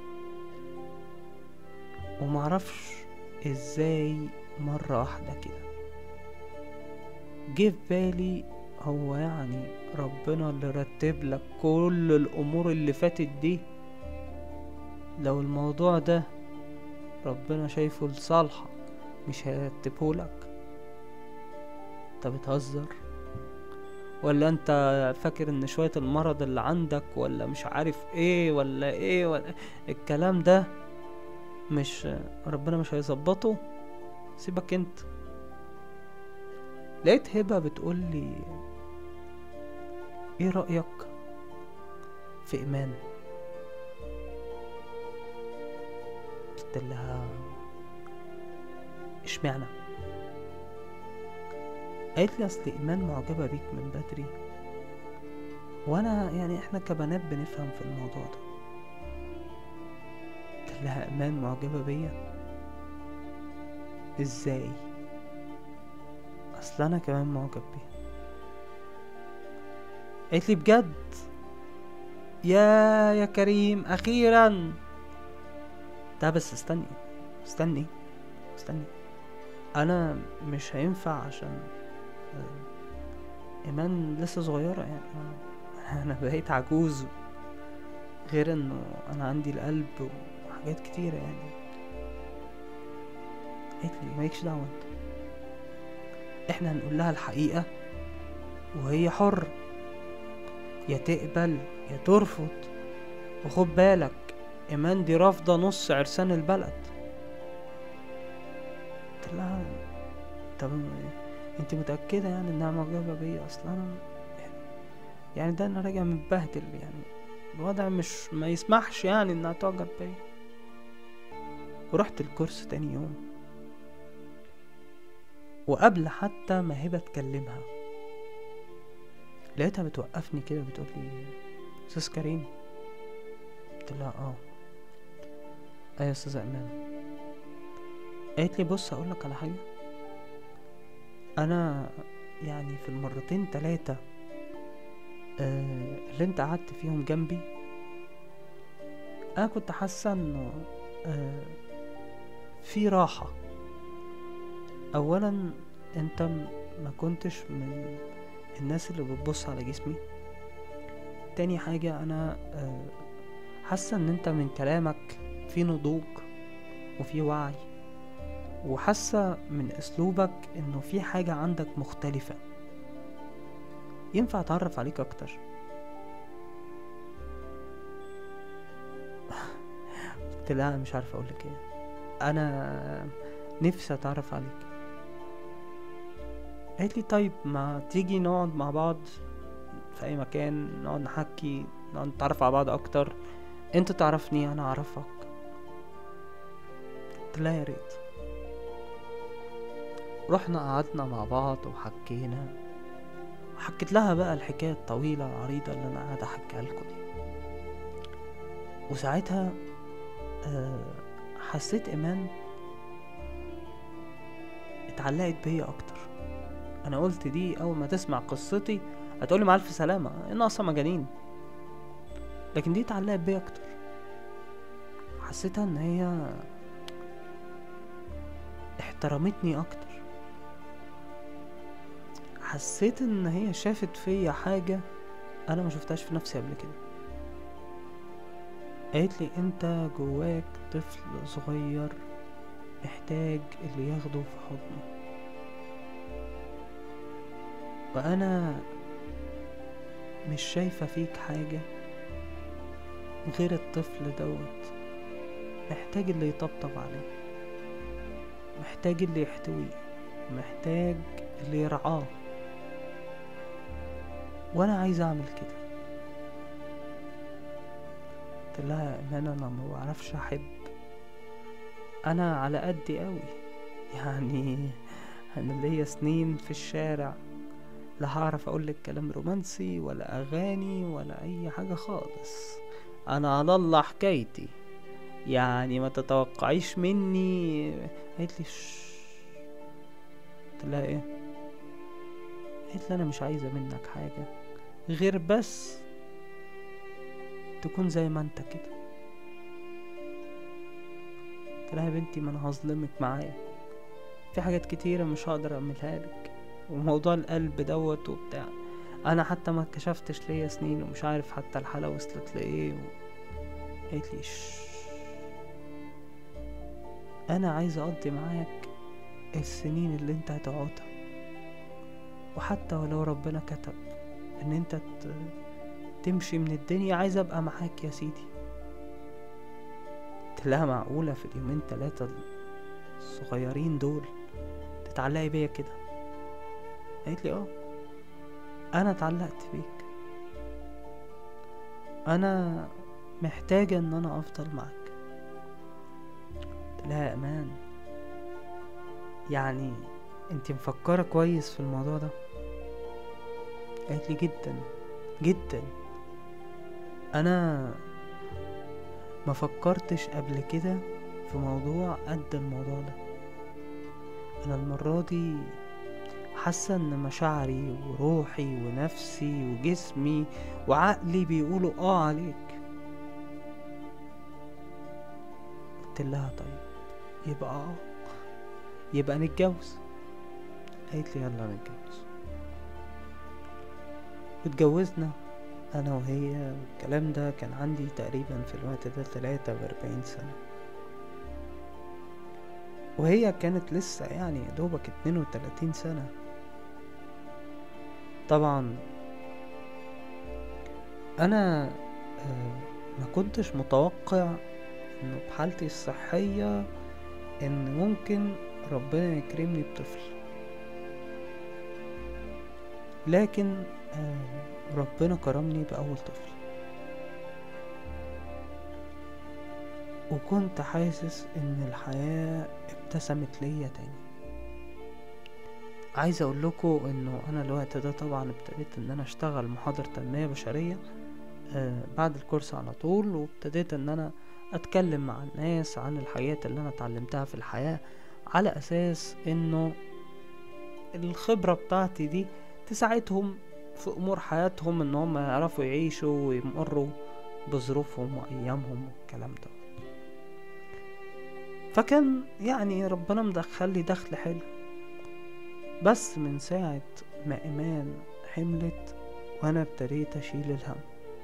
ومعرفش ازاي مرة واحدة كده جه في بالي هو يعني ربنا اللي رتب لك كل الامور اللي فاتت دي لو الموضوع ده ربنا شايفه لصالحك مش هيرتبه لك انت بتهزر ولا انت فاكر ان شوية المرض اللي عندك ولا مش عارف ايه ولا ايه ولا الكلام ده مش ربنا مش هيظبطه سيبك انت لقيت هبة بتقول لي ايه رأيك في ايمان قلت لها اشمعنى قالت لي اصل ايمان معجبة بيك من بدري وانا يعني احنا كبنات بنفهم في الموضوع ده قلت لها ايمان معجبة بيا ازاي اصل انا كمان معجب بيها قالت لي بجد يا يا كريم اخيرا ده بس استني استني استني انا مش هينفع عشان آه، ايمان لسه صغيرة يعني أنا- انا بقيت عجوز غير انه انا عندي القلب وحاجات كتيرة يعني قالت لي مالكش دعوة انت احنا هنقول لها الحقيقة وهي حر يا تقبل يا ترفض وخد بالك ايمان دي رافضة نص عرسان البلد قلت لها طب انت متأكدة يعني انها معجبة بيا اصلا انا يعني- يعني ده انا راجع متبهدل يعني الوضع مش ما يسمحش يعني انها تعجب بيا ورحت الكورس تاني يوم وقبل حتى ما هبة تكلمها لقيتها بتوقفني كده بتقول لي استاذ كريم قلت لها اه ايه يا استاذ ايمان قالت لي بص اقول لك على حاجه انا يعني في المرتين تلاتة آه اللي انت قعدت فيهم جنبي انا كنت حاسه انه آه في راحه اولا انت م- ما كنتش من الناس اللي بتبص على جسمي تاني حاجة انا آه، حاسة ان انت من كلامك في نضوج وفي وعي وحاسة من اسلوبك انه في حاجة عندك مختلفة ينفع اتعرف عليك اكتر قلت لها مش عارف اقولك ايه انا نفسي اتعرف عليك قالت لي طيب ما تيجي نقعد مع بعض في اي مكان نقعد نحكي نقعد نتعرف على بعض اكتر انت تعرفني انا اعرفك قلت لها يا ريت رحنا قعدنا مع بعض وحكينا وحكيت لها بقى الحكاية الطويلة العريضة اللي انا قاعد احكيها لكم دي وساعتها آه، حسيت ايمان اتعلقت بيا اكتر انا قلت دي اول ما تسمع قصتي هتقولي مع الف سلامه انا اصلا مجانين لكن دي اتعلقت بيا اكتر حسيتها ان هي احترمتني اكتر حسيت ان هي شافت فيا حاجه انا ما شفتهاش في نفسي قبل كده قالت لي انت جواك طفل صغير محتاج اللي ياخده في حضنه وانا مش شايفة فيك حاجة غير الطفل دوت محتاج اللي يطبطب عليه محتاج اللي يحتويه محتاج اللي يرعاه وانا عايز اعمل كده قلت لها ان انا ما بعرفش احب انا على قدي قوي يعني انا ليا سنين في الشارع لا هعرف اقول لك كلام رومانسي ولا اغاني ولا اي حاجه خالص انا على الله حكايتي يعني ما تتوقعيش مني قالت لي "شش". قلت لها ايه قالت لي انا مش عايزه منك حاجه غير بس تكون زي ما انت كده قلت لها يا بنتي ما انا هظلمك معايا في حاجات كتيره مش هقدر اعملها لك وموضوع القلب دوت وبتاع انا حتى ما كشفتش ليا سنين ومش عارف حتى الحاله وصلت لايه و... قالت لي "شش". انا عايز اقضي معاك السنين اللي انت هتقعدها وحتى ولو ربنا كتب ان انت ت... تمشي من الدنيا عايز ابقى معاك يا سيدي قلت لها معقولة في اليومين تلاتة الصغيرين دول تتعلقي بيا كده قالت لي اه انا اتعلقت بيك انا محتاجة ان انا افضل معاك قلت لها يا امان يعني انت مفكرة كويس في الموضوع ده قالت لي جدا جدا انا ما فكرتش قبل كده في موضوع قد الموضوع ده انا المرة دي حاسة ان مشاعري وروحي ونفسي وجسمي وعقلي بيقولوا اه عليك قلت لها طيب يبقى اه يبقى نتجوز قالت لي يلا نتجوز واتجوزنا انا وهي والكلام ده كان عندي تقريبا في الوقت ده تلاتة واربعين سنة وهي كانت لسه يعني يا دوبك اتنين وتلاتين سنة طبعا انا آه، ما كنتش متوقع انه بحالتي الصحية ان ممكن ربنا يكرمني بطفل لكن آه، ربنا كرمني بأول طفل وكنت حاسس ان الحياة ابتسمت ليا تاني عايز اقول لكم انه انا الوقت ده طبعا ابتديت ان انا اشتغل محاضر تنمية بشرية آه بعد الكورس على طول وابتديت ان انا اتكلم مع الناس عن الحاجات اللي انا اتعلمتها في الحياة على اساس انه الخبرة بتاعتي دي تساعدهم في امور حياتهم ان هم يعرفوا يعيشوا ويمروا بظروفهم وايامهم والكلام ده فكان يعني ربنا مدخل لي دخل حلو بس من ساعة ما ايمان حملت وانا ابتديت اشيل الهم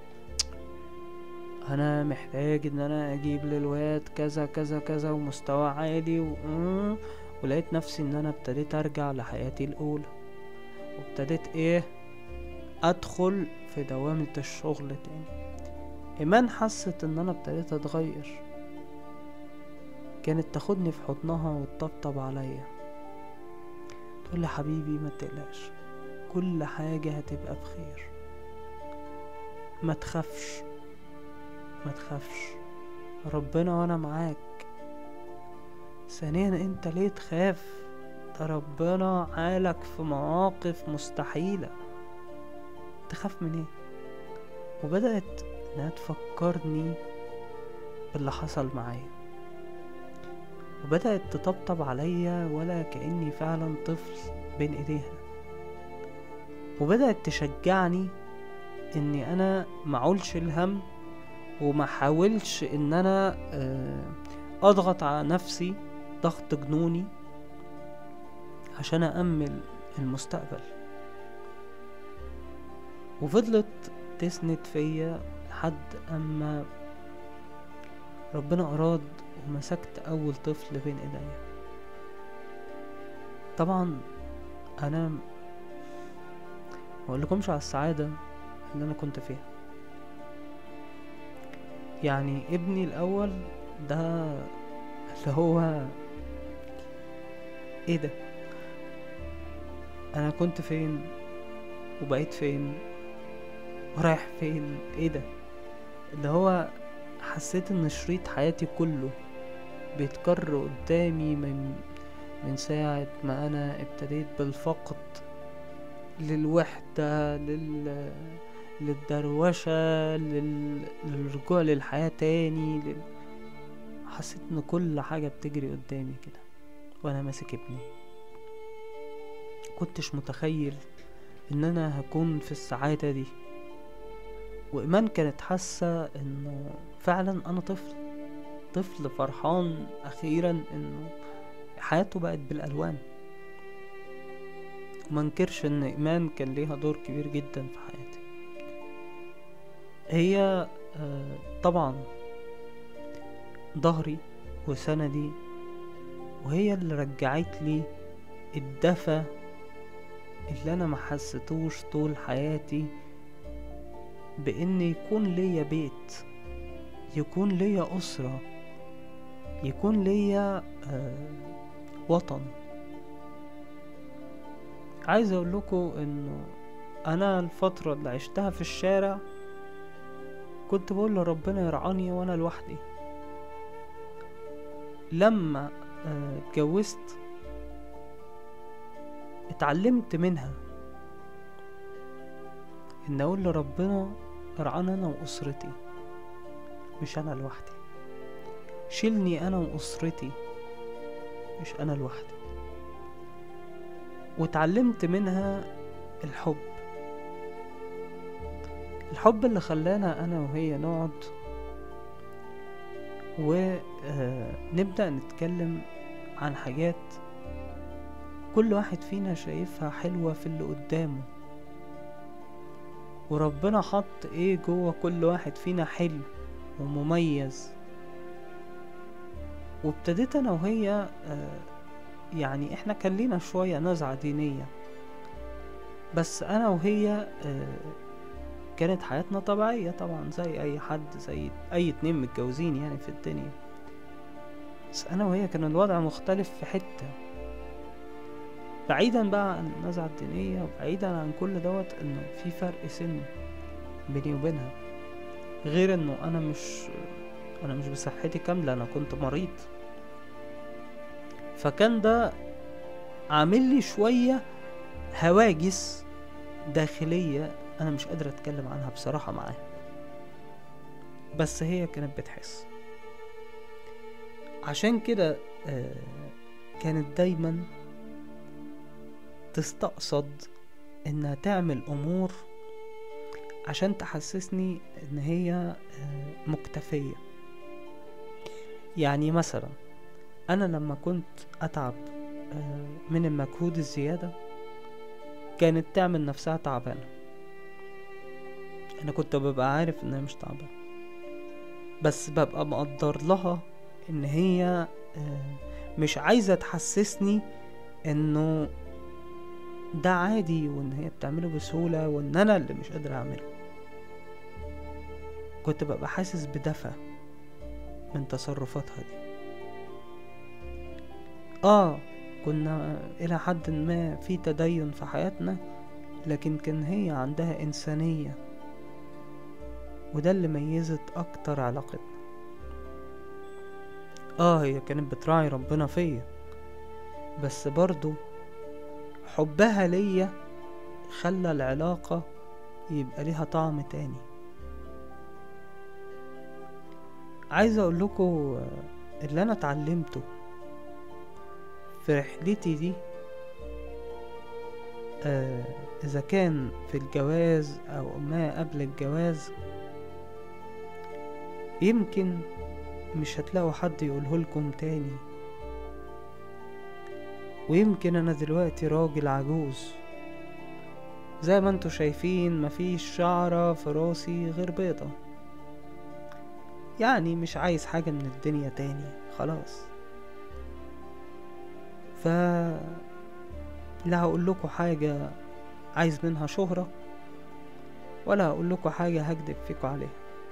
انا محتاج ان انا اجيب للواد كذا كذا كذا ومستوى عالي و... آه، ولقيت نفسي ان انا ابتديت ارجع لحياتي الاولى وابتديت ايه ادخل في دوامة الشغل تاني ايمان حست ان انا ابتديت اتغير كانت تاخدني في حضنها وتطبطب عليا تقول لي حبيبي ما تقلقش كل حاجة هتبقى بخير ما تخافش ما تخافش ربنا وانا معاك ثانيا انت ليه تخاف ده ربنا عالك في مواقف مستحيلة تخاف من ايه وبدأت انها تفكرني باللي حصل معايا وبدأت تطبطب عليا ولا كأني فعلا طفل بين ايديها وبدأت تشجعني اني انا معولش الهم وما حاولش ان انا آه، اضغط على نفسي ضغط جنوني عشان أأمل المستقبل وفضلت تسند فيا لحد أما ربنا أراد ومسكت أول طفل بين إيديا طبعا أنا مقولكمش على السعادة اللي أنا كنت فيها يعني ابني الأول ده اللي هو ايه ده انا كنت فين وبقيت فين ورايح فين ايه ده اللي هو حسيت ان شريط حياتي كله بيتكرر قدامي من من ساعة ما أنا ابتديت بالفقد للوحدة لل... للدروشة لل... للرجوع للحياة تاني لل... حسيت ان كل حاجة بتجري قدامي كده وانا ماسك ابني كنتش متخيل ان انا هكون في السعادة دي وايمان كانت حاسة انه فعلا انا طفل طفل فرحان اخيرا انه حياته بقت بالالوان وما انكرش ان ايمان كان ليها دور كبير جدا في حياتي هي آه، طبعا ظهري وسندي وهي اللي رجعت لي الدفى اللي انا ما حسيتوش طول حياتي بان يكون ليا بيت يكون ليا اسره يكون ليا آه، وطن عايز اقول لكم انه انا الفتره اللي عشتها في الشارع كنت بقول لربنا يرعاني وانا لوحدي لما آه، اتجوزت اتعلمت منها ان اقول لربنا ارعاني انا واسرتي مش انا لوحدي شيلني انا واسرتي مش انا لوحدي واتعلمت منها الحب الحب اللي خلانا انا وهي نقعد ونبدأ نتكلم عن حاجات كل واحد فينا شايفها حلوة في اللي قدامه وربنا حط ايه جوه كل واحد فينا حلو ومميز وابتديت انا وهي آه، يعني احنا كان لينا شوية نزعة دينية بس انا وهي آه، كانت حياتنا طبيعية طبعا زي اي حد زي اي اتنين متجوزين يعني في الدنيا بس انا وهي كان الوضع مختلف في حتة بعيدا بقى عن النزعة الدينية وبعيدا عن كل دوت انه في فرق سن بيني وبينها غير انه انا مش انا مش بصحتي كاملة انا كنت مريض فكان ده عامل لي شوية هواجس داخلية انا مش قادر اتكلم عنها بصراحة معاها بس هي كانت بتحس عشان كده آه، كانت دايما تستقصد انها تعمل امور عشان تحسسني ان هي آه، مكتفية يعني مثلا انا لما كنت اتعب آه، من المجهود الزيادة كانت تعمل نفسها تعبانة انا كنت ببقى عارف ان هي مش تعبانة بس ببقى مقدر لها ان هي آه، مش عايزة تحسسني انه ده عادي وان هي بتعمله بسهولة وان انا اللي مش قادر اعمله كنت ببقى حاسس بدفى من تصرفاتها دي اه كنا الى حد ما في تدين في حياتنا لكن كان هي عندها انسانية وده اللي ميزت اكتر علاقتنا اه هي كانت بتراعي ربنا فيا بس برضو حبها ليا خلى العلاقة يبقى ليها طعم تاني عايز اقول لكم اللي انا اتعلمته في رحلتي دي آه اذا كان في الجواز او ما قبل الجواز يمكن مش هتلاقوا حد يقوله لكم تاني ويمكن انا دلوقتي راجل عجوز زي ما انتوا شايفين مفيش شعرة في راسي غير بيضة يعني مش عايز حاجة من الدنيا تاني خلاص ف لا هقول لكم حاجة عايز منها شهرة ولا هقول لكم حاجة هكدب فيكم عليها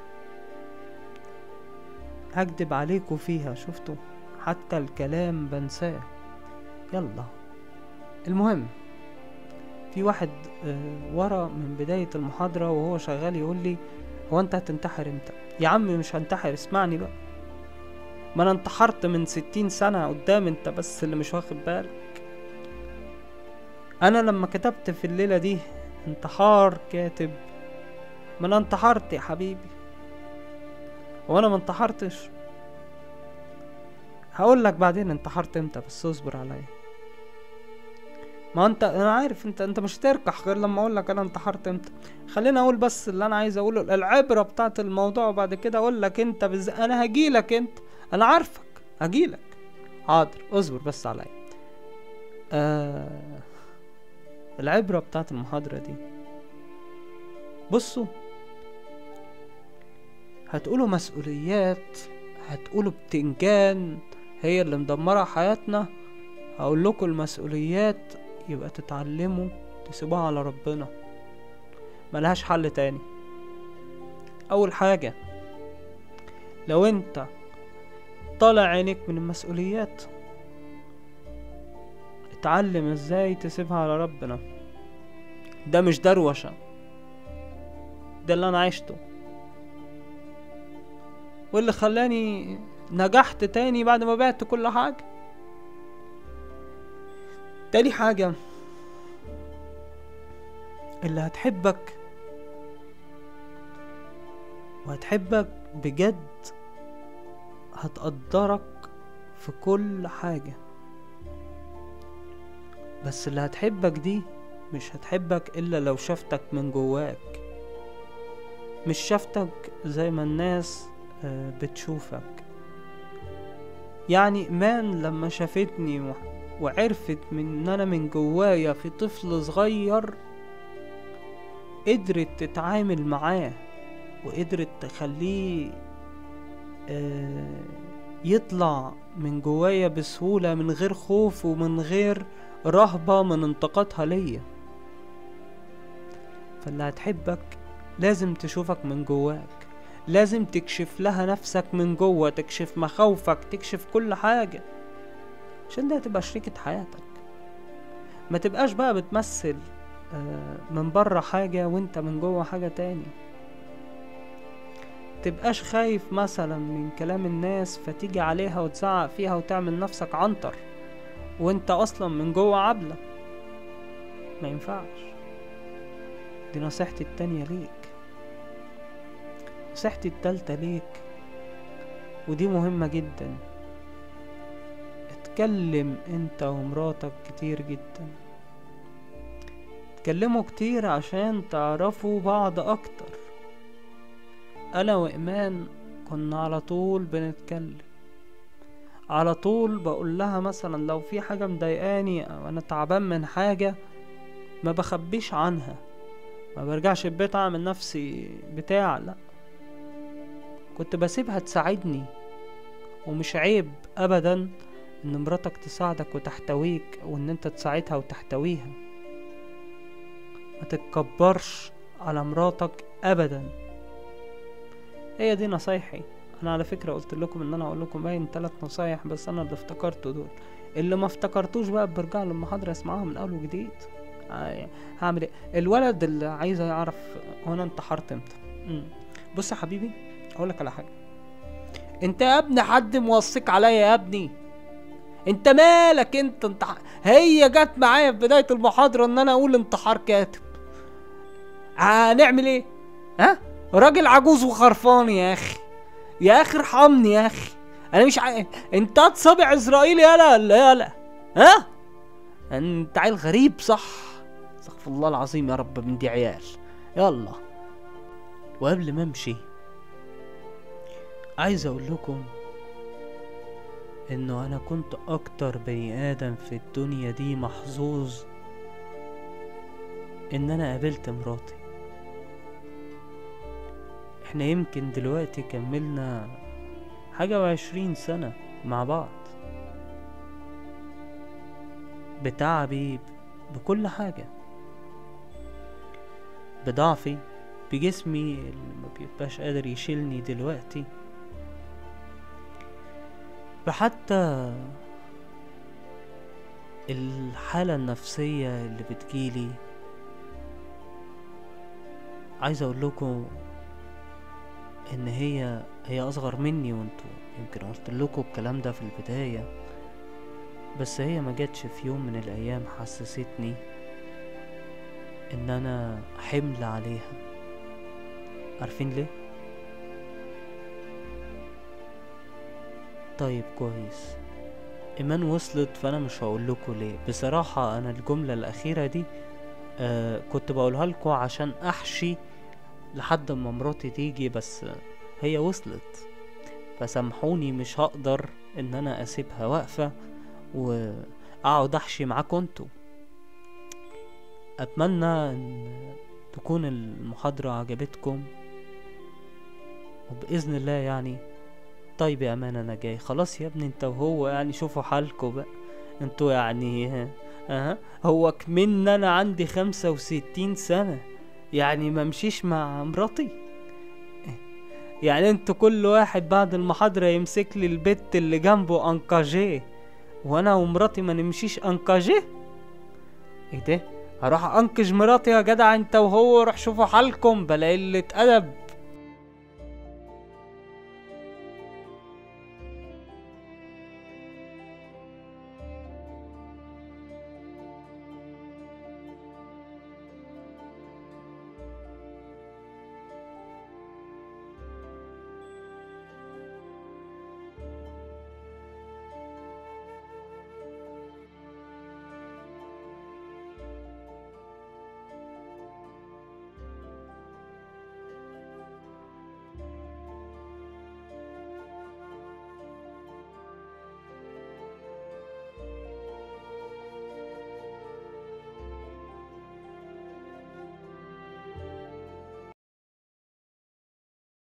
هكدب عليكم فيها شفتوا حتى الكلام بنساه يلا المهم في واحد آه، ورا من بداية المحاضرة وهو شغال يقول لي هو انت هتنتحر امتى يا عم مش هنتحر اسمعني بقى ما انا انتحرت من ستين سنة قدام انت بس اللي مش واخد بالك انا لما كتبت في الليلة دي انتحار كاتب ما انا انتحرت يا حبيبي وانا ما انتحرتش هقول لك بعدين انتحرت امتى بس اصبر عليا ما انت انا عارف انت انت مش هتركح غير لما اقول لك انا انتحرت امتى خليني اقول بس اللي انا عايز اقوله العبره بتاعت الموضوع وبعد كده اقول لك انت بز... انا هجيلك انت انا عارفك هجيلك حاضر اصبر بس عليا آه... العبره بتاعت المحاضره دي بصوا هتقولوا مسؤوليات هتقولوا بتنجان هي اللي مدمرة حياتنا هقول لكم المسؤوليات يبقى تتعلموا تسيبوها على ربنا ملهاش حل تاني اول حاجة لو انت طالع عينيك من المسؤوليات اتعلم ازاي تسيبها على ربنا ده مش دروشة ده اللي انا عشته واللي خلاني نجحت تاني بعد ما بعت كل حاجة تاني حاجة اللي هتحبك وهتحبك بجد هتقدرك في كل حاجة بس اللي هتحبك دي مش هتحبك إلا لو شافتك من جواك مش شافتك زي ما الناس آه، بتشوفك يعني مان لما شافتني و- وعرفت من ان انا من جوايا في طفل صغير قدرت تتعامل معاه وقدرت تخليه آه، يطلع من جوايا بسهولة من غير خوف ومن غير رهبة من انتقادها ليا فاللي هتحبك لازم تشوفك من جواك لازم تكشف لها نفسك من جوه تكشف مخاوفك تكشف كل حاجة عشان ده تبقى شريكة حياتك ما تبقاش بقى بتمثل آه، من بره حاجة وانت من جوه حاجة تاني تبقاش خايف مثلا من كلام الناس فتيجي عليها وتزعق فيها وتعمل نفسك عنتر وانت اصلا من جوه عبلة ما ينفعش دي نصيحتي التانية ليك نصيحتي التالتة ليك ودي مهمة جدا اتكلم انت ومراتك كتير جدا اتكلموا كتير عشان تعرفوا بعض اكتر انا وايمان كنا على طول بنتكلم على طول بقول لها مثلا لو في حاجة مضايقاني او انا تعبان من حاجة ما بخبيش عنها ما برجعش البيت اعمل نفسي بتاع لا كنت بسيبها تساعدني ومش عيب ابدا ان مراتك تساعدك وتحتويك وان انت تساعدها وتحتويها ما تتكبرش على مراتك ابدا هي دي نصايحي انا على فكره قلت لكم ان انا اقول لكم باين ثلاث نصايح بس انا اللي افتكرته دول اللي ما افتكرتوش بقى برجع للمحاضره اسمعها من اول وجديد آه، هعمل ايه الولد اللي عايز يعرف هو انا انتحرت امتى مم. بص يا حبيبي اقول لك على حاجه انت يا ابني حد موصيك عليا يا ابني انت مالك انت انت هي جت معايا في بدايه المحاضره ان انا اقول انتحار كاتب هنعمل ايه ها راجل عجوز وخرفان يا اخي يا اخي ارحمني يا اخي انا مش ع... انت صابع اسرائيل يالا ولا يالا ها انت عيل غريب صح استغفر الله العظيم يا رب من دي عيال يلا وقبل ما امشي عايز اقول لكم انه انا كنت اكتر بني ادم في الدنيا دي محظوظ ان انا قابلت مراتي احنا يمكن دلوقتي كملنا حاجة وعشرين سنة مع بعض بتعبي بكل حاجة بضعفي بجسمي اللي ما بيبقاش قادر يشيلني دلوقتي بحتى الحالة النفسية اللي بتجيلي عايز اقول لكم ان هي هي اصغر مني وانتوا يمكن قلت لكم الكلام ده في البداية بس هي ما جاتش في يوم من الايام حسستني ان انا حمل عليها عارفين ليه طيب كويس ايمان وصلت فانا مش هقول لكم ليه بصراحة انا الجملة الاخيرة دي آه كنت بقولها لكم عشان احشي لحد ما مراتي تيجي بس هي وصلت فسامحوني مش هقدر ان انا اسيبها واقفة واقعد احشي معاكم انتوا اتمنى ان تكون المحاضرة عجبتكم وبإذن الله يعني طيب يا امان انا جاي خلاص يا ابني انت وهو يعني شوفوا حالكوا بقى انتوا يعني ها أه. هو كمن انا عندي خمسة وستين سنة يعني ما مشيش مع مراتي يعني انتوا كل واحد بعد المحاضرة يمسك لي البت اللي جنبه انكاجيه وانا ومراتي ما نمشيش انكاجيه ايه ده هروح انكج مراتي يا جدع انت وهو روح شوفوا حالكم بلا قلة ادب